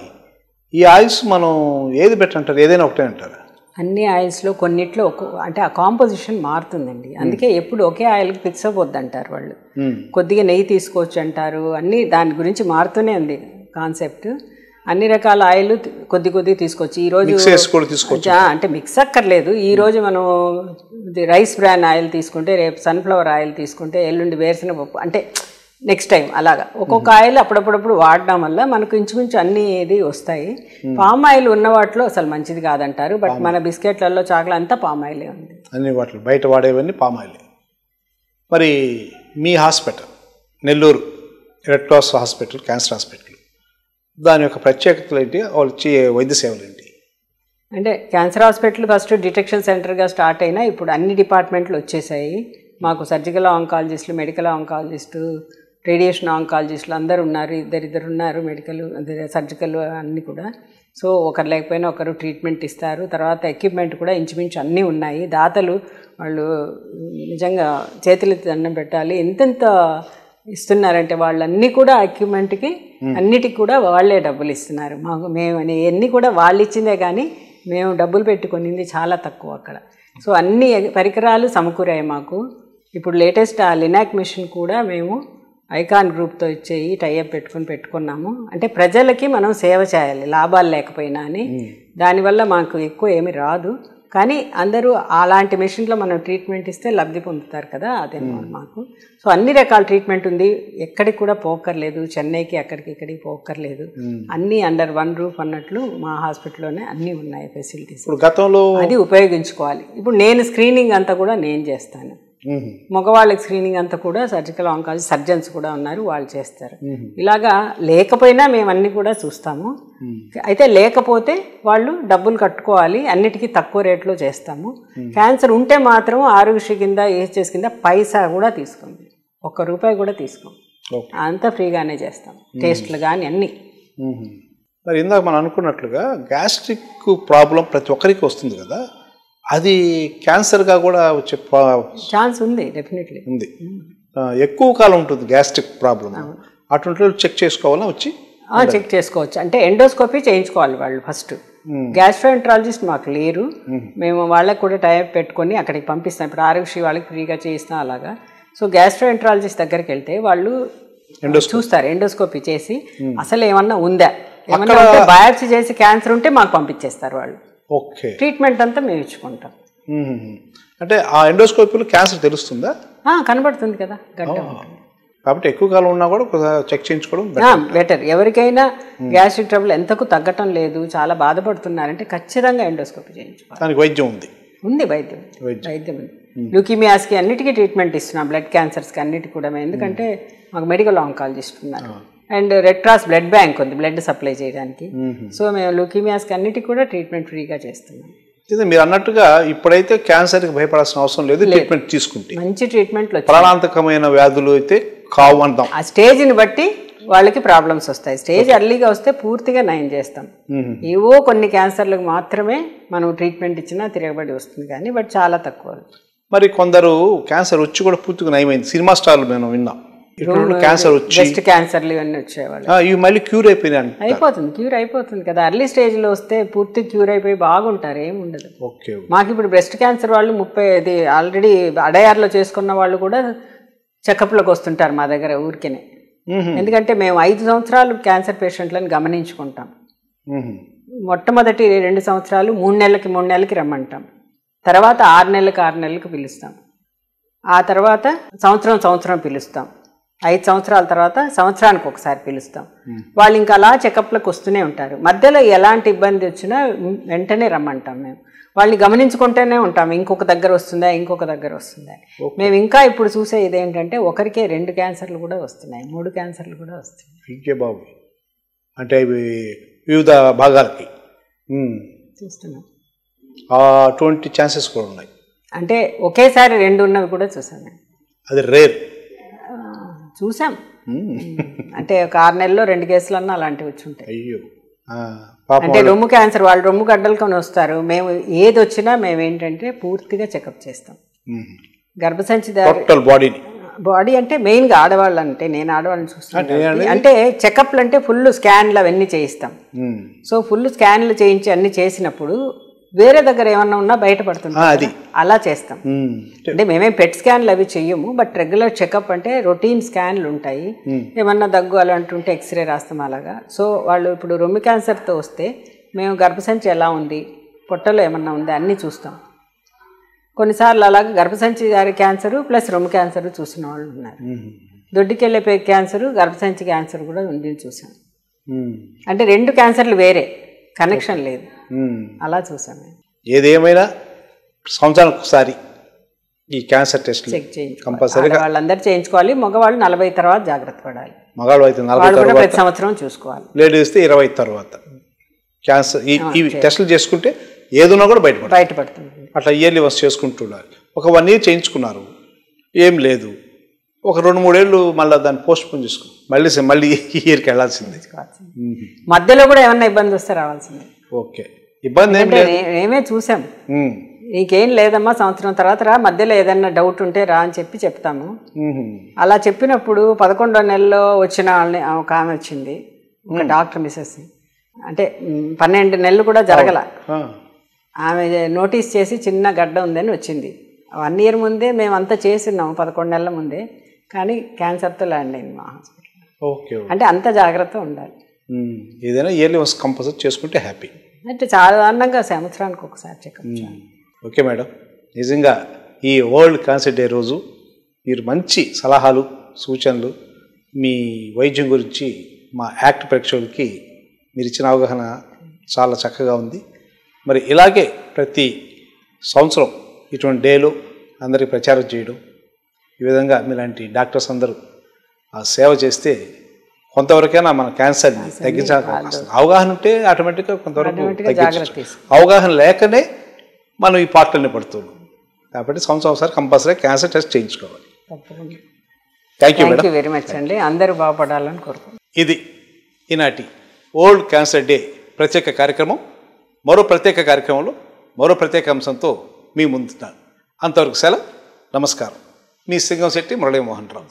ఈ ఆయిల్స్ మనం ఏది పెట్టంటారు ఏదైనా ఒకటే అంటారా అన్ని ఆయిల్స్లో కొన్నిట్లో ఒక అంటే ఆ కాంపోజిషన్ మారుతుందండి అందుకే ఎప్పుడు ఒకే ఆయిల్కి ఫిక్స్ అవ్వద్దు అంటారు వాళ్ళు కొద్దిగా నెయ్యి తీసుకోవచ్చు అంటారు అన్నీ దాని గురించి మారుతూనే ఉంది కాన్సెప్ట్ అన్ని రకాల ఆయిల్ కొద్ది కొద్ది తీసుకోవచ్చు ఈ రోజు మిక్స్ చేసి కూడా తీసుకోవచ్చు జా- అంటే మిక్స్ అక్కర్లేదు ఈ రోజు మనం ఇది రైస్ బ్రాన్ ఆయిల్ తీసుకుంటే రేపు సన్ఫ్లవర్ ఆయిల్ తీసుకుంటే ఎల్లుండి వేరుశనగ పప్పు అంటే నెక్స్ట్ టైం అలాగా ఒక్కొక్క ఆయిల్ అప్పుడప్పుడప్పుడు వాడడం వల్ల మనకు ఇంచుమించు అన్ని ఇది వస్తాయి పామ్ ఆయిల్ ఉన్న వాటిలో అసలు మంచిది కాదంటారు బట్ మన బిస్కెట్లలో చాక్లెట్ అంతా పామ్ ఆయిలే ఉంది అన్ని వాటిలో బయట వాడేవన్నీ పామ్ ఆయిల్ మరి మీ hospital Nellore red cross hospital cancer hospital దాని యొక్క ప్రత్యేకతలు ఏంటి వాళ్ళు ఇచ్చే వైద్య సేవలు ఏంటి అంటే క్యాన్సర్ హాస్పిటల్ ఫస్ట్ డిటెక్షన్ సెంటర్గా స్టార్ట్ అయినా ఇప్పుడు అన్ని డిపార్ట్మెంట్లు వచ్చేసాయి మాకు సర్జికల్ ఆంకాలజిస్టులు మెడికల్ ఆంకాలజిస్టు రేడియేషన్ ఆంకాలజిస్టులు అందరు ఉన్నారు ఇద్దరిద్దరు ఉన్నారు మెడికల్ అదే సర్జికల్ అన్నీ కూడా సో ఒకరు లేకపోయినా ఒకరు ట్రీట్మెంట్ ఇస్తారు తర్వాత ఎక్విప్మెంట్ కూడా ఇంచుమించు అన్నీ ఉన్నాయి దాతలు వాళ్ళు నిజంగా చేతులు దండం పెట్టాలి ఎంతెంత ఇస్తున్నారంటే వాళ్ళన్నీ కూడా ఎక్విప్మెంట్కి అన్నిటికి కూడా వాళ్ళే డబ్బులు ఇస్తున్నారు మాకు మేము అని ఎన్ని కూడా వాళ్ళు ఇచ్చిందే కానీ మేము డబ్బులు పెట్టుకునింది చాలా తక్కువ అక్కడ సో అన్ని పరికరాలు సమకూరాయి మాకు ఇప్పుడు లేటెస్ట్ ఆ లినాక్ మిషన్ కూడా మేము ఐకాన్ గ్రూప్తో ఇచ్చేయి టైఅప్ పెట్టుకుని పెట్టుకున్నాము అంటే ప్రజలకి మనం సేవ చేయాలి లాభాలు లేకపోయినా అని దానివల్ల మాకు ఎక్కువ ఏమి రాదు కానీ అందరూ అలాంటి మెషిన్లో మనం ట్రీట్మెంట్ ఇస్తే లబ్ధి పొందుతారు కదా అదే మాకు సో అన్ని రకాల ట్రీట్మెంట్ ఉంది ఎక్కడికి కూడా పోక్కర్లేదు చెన్నైకి అక్కడికి ఇక్కడికి పోక్కర్లేదు అన్నీ అండర్ వన్ రూఫ్ అన్నట్లు మా హాస్పిటల్లోనే అన్నీ ఉన్నాయి ఫెసిలిటీస్ ఇప్పుడు గతంలో అది ఉపయోగించుకోవాలి ఇప్పుడు నేను స్క్రీనింగ్ అంతా కూడా నేను చేస్తాను మ్మ్. మగవాళ్ళకి స్క్రీనింగ్ అంతా కూడా సర్జికల్ ఆంకాలజీ సర్జన్స్ కూడా ఉన్నారు వాళ్ళు చేస్తారు ఇలాగా లేకపోయినా మేము అన్ని కూడా చూస్తాము అయితే లేకపోతే వాళ్ళు డబ్బులు కట్టుకోవాలి అన్నిటికీ తక్కువ రేట్లో చేస్తాము క్యాన్సర్ ఉంటే మాత్రం ఆరోగ్యశ్రీ కింద ఏహెచ్ఎస్ కింద పైసా కూడా తీసుకోండి ఒక్క రూపాయి కూడా తీసుకోం ఓకే. అంతా ఫ్రీగానే చేస్తాం టేస్ట్లు కానీ అన్నీ మ్మ్. మరి ఇందాక మనం అనుకున్నట్లుగా గ్యాస్ట్రిక్ ప్రాబ్లం ప్రతి ఒక్కరికి వస్తుంది కదా అది క్యాన్సర్గా కూడా వచ్చే ప్రా- ఛాన్స్ ఉంది డెఫినెట్లీ ఉంది ఆ, ఎక్కువ కాలం ఉంటుంది గ్యాస్ట్రిక్ ప్రాబ్లం అటువంటి చెక్ చేసుకోవాలా వచ్చి చెక్ చేసుకోవచ్చు అంటే ఎండోస్కోపీ చేయించుకోవాలి వాళ్ళు ఫస్ట్ గ్యాస్ట్రోఎంట్రాలజిస్ట్ మాకు లేరు మేము వాళ్ళకి కూడా టైప్ పెట్టుకొని అక్కడికి పంపిస్తాం ఇప్పుడు ఆరోగ్యశ్రీ వాళ్ళకి ఫ్రీగా చేయిస్తాం అలాగా సో గ్యాస్ట్రోఎంట్రాలజిస్ట్ దగ్గరికి వెళ్తే వాళ్ళు చూస్తారు ఎండోస్కోపీ చేసి అసలు ఏమన్నా ఉందా ఏమన్నా ఉంటే బయాప్సీ చేసి క్యాన్సర్ ఉంటే మాకు పంపించేస్తారు వాళ్ళు ఓకే ట్రీట్మెంట్ అంతా మేము ఇచ్చుకుంటాం మ్మ్. అంటే ఆ ఎండోస్కోపీలో క్యాన్సర్ తెలుస్తుందా ఆ, కనబడుతుంది కదా గడ్డ ఉంటుంది కాబట్టి ఎక్కువ కాలం ఉన్నా కూడా ఒకసారి చెక్ చేయించుకోవడం better. బెటర్ ఎవరికైనా గ్యాస్ట్రిక్ ట్రబుల్ ఎంతకు తగ్గటం లేదు చాలా బాధపడుతున్నారంటే ఖచ్చితంగా ఎండోస్కోపీ చేయించుకోవాలి దానికి వైద్యం ఉంది ఉంది వైద్యం వైద్యం. వైద్యం ఉంది ల్యూకీమియాస్కి అన్నిటికీ ట్రీట్మెంట్ ఇస్తున్నాం బ్లడ్ క్యాన్సర్స్కి అన్నిటికీ కూడా మేము ఎందుకంటే మాకు మెడికల్ ఆంకాలజిస్ట్ ఉన్నారు and red cross blood bank ఉంది బ్లడ్ సప్లై చేయడానికి సో మేము ల్యూకీమియాస్కి అన్నిటికీ కూడా ట్రీట్మెంట్ ఫ్రీగా చేస్తున్నాం అయితే మీరు అన్నట్టుగా ఇప్పుడైతే క్యాన్సర్కి భయపడాల్సిన అవసరం లేదు ట్రీట్మెంట్ తీసుకుంటే మంచి ట్రీట్మెంట్లు వచ్చాయి ప్రాణాంతకమైన వ్యాధులు అయితే కావు అంటాం ఆ స్టేజ్ని బట్టి వాళ్ళకి ప్రాబ్లమ్స్ వస్తాయి స్టేజ్ అర్లీగా వస్తే పూర్తిగా నయం చేస్తాం ఏవో కొన్ని క్యాన్సర్లకు మాత్రమే మనం ట్రీట్మెంట్ ఇచ్చినా తిరగబడి వస్తుంది కానీ బట్ చాలా తక్కువ మరి కొందరు క్యాన్సర్ వచ్చి కూడా పూర్తిగా నయమైంది సినిమా స్టార్లు మేము విన్నాం ఇటువంటి క్యాన్సర్ వచ్చి బ్రెస్ట్ క్యాన్సర్లు ఇవన్నీ వచ్చేవాళ్ళు ఆ, ఇవి మళ్ళీ క్యూర్ అయిపోయినాయి అంటారు. అయిపోతుంది క్యూర్ అయిపోతుంది కదా అర్లీ స్టేజ్లో వస్తే పూర్తి క్యూర్ అయిపోయి బాగుంటారు ఏం ఉండదు ఓకే మాకు ఇప్పుడు బ్రెస్ట్ క్యాన్సర్ వాళ్ళు ముప్పై ఇది ఆల్రెడీ అడయార్లో చేసుకున్న వాళ్ళు కూడా చెకప్లోకి వస్తుంటారు మా దగ్గర ఊరికేనే ఎందుకంటే మేము ఐదు సంవత్సరాలు క్యాన్సర్ పేషెంట్లను గమనించుకుంటాం మ్మ్. మొట్టమొదటి రెండు సంవత్సరాలు మూడు నెలలకి మూడు నెలలకి రమ్మంటాం తర్వాత ఆరు నెలలకి ఆరు నెలలకి పిలుస్తాం ఆ తర్వాత సంవత్సరం సంవత్సరం పిలుస్తాం ఐదు సంవత్సరాల తర్వాత సంవత్సరానికి ఒకసారి పిలుస్తాం వాళ్ళు ఇంకా అలా చెకప్లకు వస్తూనే ఉంటారు మధ్యలో ఎలాంటి ఇబ్బంది వచ్చినా వెంటనే రమ్మంటాం మేము వాళ్ళని గమనించుకుంటూనే ఉంటాం ఇంకొక దగ్గర వస్తుందా ఇంకొక దగ్గర వస్తుందా మేము ఇంకా ఇప్పుడు చూసే ఇదేంటంటే ఒకరికే రెండు క్యాన్సర్లు కూడా వస్తున్నాయి మూడు క్యాన్సర్లు కూడా వస్తున్నాయి ఇంకే బాబు అంటే ఇవి వివిధ భాగాలకి మ్మ్. చూస్తున్నాం ఆ, అటువంటి ఛాన్సెస్ కూడా ఉన్నాయి అంటే ఒకేసారి రెండు ఉన్నవి కూడా చూసాం మేము అది రేర్ చూసాం అంటే ఒక ఆరు నెలల్లో రెండు కేసులన్నా అలాంటివి వచ్చి ఉంటాయి అయ్యో ఆ, పాపం అంటే రొమ్ము క్యాన్సర్ వాళ్ళు రొమ్ము గడ్డలకొని వస్తారు మేము ఏది వచ్చినా మేము ఏంటంటే పూర్తిగా చెకప్ చేస్తాం గర్భసంచి దారి టోటల్ బాడీని బాడీ అంటే మెయిన్గా ఆడవాళ్ళు అంటే నేను ఆడవాళ్ళని చూస్తాను అంటే కాబట్టి. అంటే చెకప్లు అంటే ఫుల్ స్కాన్లు అవన్నీ చేయిస్తాం మ్మ్. సో ఫుల్ స్కాన్లు చేయించి అన్ని చేసినప్పుడు వేరే దగ్గర ఏమన్నా ఉన్నా బయటపడుతుంది ఆ, అది. అలా చేస్తాం మ్మ్. అంటే మేమేం పెట్ స్కాన్లు అవి చెయ్యము బట్ రెగ్యులర్ చెకప్ అంటే రొటీన్ స్కాన్లు ఉంటాయి ఏమన్నా దగ్గు అలాంటి ఉంటే ఎక్స్రే రాస్తాం అలాగా సో వాళ్ళు ఇప్పుడు రొమ్ము క్యాన్సర్తో వస్తే మేము గర్భసంచి ఎలా ఉంది పొట్టలో ఏమన్నా ఉందా అన్నీ చూస్తాం కొన్నిసార్లు అలాగే గర్భసంచి గారి క్యాన్సరు ప్లస్ రొమ్ము క్యాన్సర్ చూసిన వాళ్ళు ఉన్నారు దొడ్డికెళ్ళే పే క్యాన్సరు గర్భసంచి క్యాన్సర్ కూడా ఉంది చూసాం మ్మ్. అంటే రెండు క్యాన్సర్లు వేరే కనెక్షన్ లేదు మ్మ్. అలా చూసాం మేము ఏదేమైనా సంవత్సరానికి ఒకసారి ఈ క్యాన్సర్ టెస్ట్ చెక్ చేయించుకోవాలి కంపల్సరీగా వాళ్ళందరూ చేయించుకోవాలి మగవాళ్ళు నలభై తర్వాత జాగ్రత్త పడాలి మగాళ్ళు అయితే నలభై వాళ్ళు కూడా తర్వాత ప్రతి సంవత్సరం చూసుకోవాలి లేడీస్ అయితే ఇరవై తర్వాత క్యాన్సర్ ఈ ఇవి టెస్టులు చేసుకుంటే ఏదున్నా కూడా బయటపడదు బయటపడుతుంది అట్లా ఇయర్లీ వన్స్ చేసుకుంటున్నారు ఒక వన్ ఇయర్ చేయించుకున్నారు ఏం లేదు ఒక రెండు మూడేళ్ళు మళ్ళీ దాన్ని పోస్ట్ పోన్ చేసుకున్నారు మళ్ళీ సే- మళ్ళీ ఈ ఇయర్కి వెళ్ళాల్సిందే మధ్యలో కూడా ఏమన్నా ఇబ్బంది వస్తే రావాల్సిందే ఓకే ఇబ్బంది ఏం అంటే లేదు నే- మేమే చూసాం ఉమ్. నీకేం లేదమ్మా సంవత్సరం తర్వాత రా మధ్యలో ఏదైనా డౌట్ ఉంటే రా అని చెప్పి చెప్తాము ఉహుం. అలా చెప్పినప్పుడు పదకొండో నెలలో వచ్చిన వాళ్ళని ఒక ఆమె వచ్చింది ఒక డాక్టర్ మిసెస్ అంటే మ్, పన్నెండు నెలలు కూడా జరగల ఆ. ఆమె నోటీస్ చేసి చిన్న గడ్డ ఉందని వచ్చింది వన్ ఇయర్ ముందే మేము అంతా చేసినాము పదకొండు నెలల ముందే కానీ క్యాన్సర్తో ల్యాండ్ అయింది మా హాస్పిటల్ ఓకే ఓకే. అంటే అంత జాగ్రత్త ఉండాలి ఉమ్. ఏదైనా ఇయర్లీ వన్స్ కంపల్సరీ చేసుకుంటే హ్యాపీ అంటే సాధారణంగా సంవత్సరానికి ఒకసారి చెకప్ చేయాలి ఓకే మేడం నిజంగా ఈ వరల్డ్ క్యాన్సర్ డే రోజు మీరు మంచి సలహాలు సూచనలు మీ వైద్యం గురించి మా యాక్ట్ ప్రేక్షకులకి మీరు ఇచ్చిన అవగాహన చాలా చక్కగా ఉంది మరి ఇలాగే ప్రతి సంవత్సరం ఇటువంటి డేలో అందరికీ ప్రచారం చేయడం ఈ విధంగా మీలాంటి డాక్టర్స్ అందరూ ఆ సేవ చేస్తే కొంతవరకైనా మన క్యాన్సర్ని తగ్గించాలి అవగాహన ఉంటే ఆటోమేటిక్గా కొంతవరకు Automatic గా తగ్గించవచ్చు. జాగ్రత్త తీసుకోవాలి. అవగాహన లేకనే మనం ఈ పాటలన్నీ పడుతున్నాం కాబట్టి సంవత్సరం ఒకసారి కంపల్సరీ క్యాన్సర్ టెస్ట్ చేయించుకోవాలి తప్పకుండా thank you thank madam you very much అండి అందరూ బాగుపడాలని కోరుకుంటున్నాను ఇది ఈనాటి వరల్డ్ క్యాన్సర్ డే ప్రత్యేక కార్యక్రమం మరో ప్రత్యేక కార్యక్రమంలో మరో ప్రత్యేక అంశంతో మీ ముందుతాను అంతవరకు సెలవు నమస్కారం మీ Singam Shetty Muralimohan Rao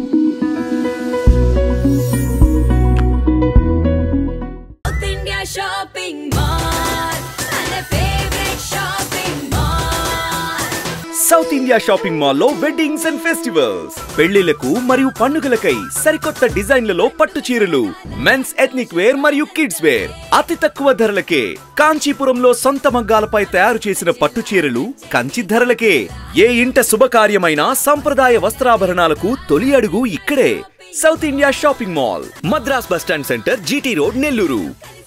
South India shopping mall and a favorite shopping mall. South India shopping మాల్లో వెడ్డింగ్స్ అండ్ ఫెస్టివల్స్ పెళ్లిలకు మరియు పండుగలకై సరికొత్త డిజైన్లలో పట్టు చీరలు మెన్స్ ఎథ్నిక్ వేర్ మరియు కిడ్స్ వేర్ అతి తక్కువ ధరలకే కాంచీపురంలో సొంత మగ్గాలపై తయారు చేసిన పట్టు చీరలు కంచి ధరలకే ఏ ఇంట శుభకార్యమైన సంప్రదాయ వస్త్రాభరణాలకు తొలి అడుగు ఇక్కడే South India shopping mall Madras bus stand centre GT road Nellore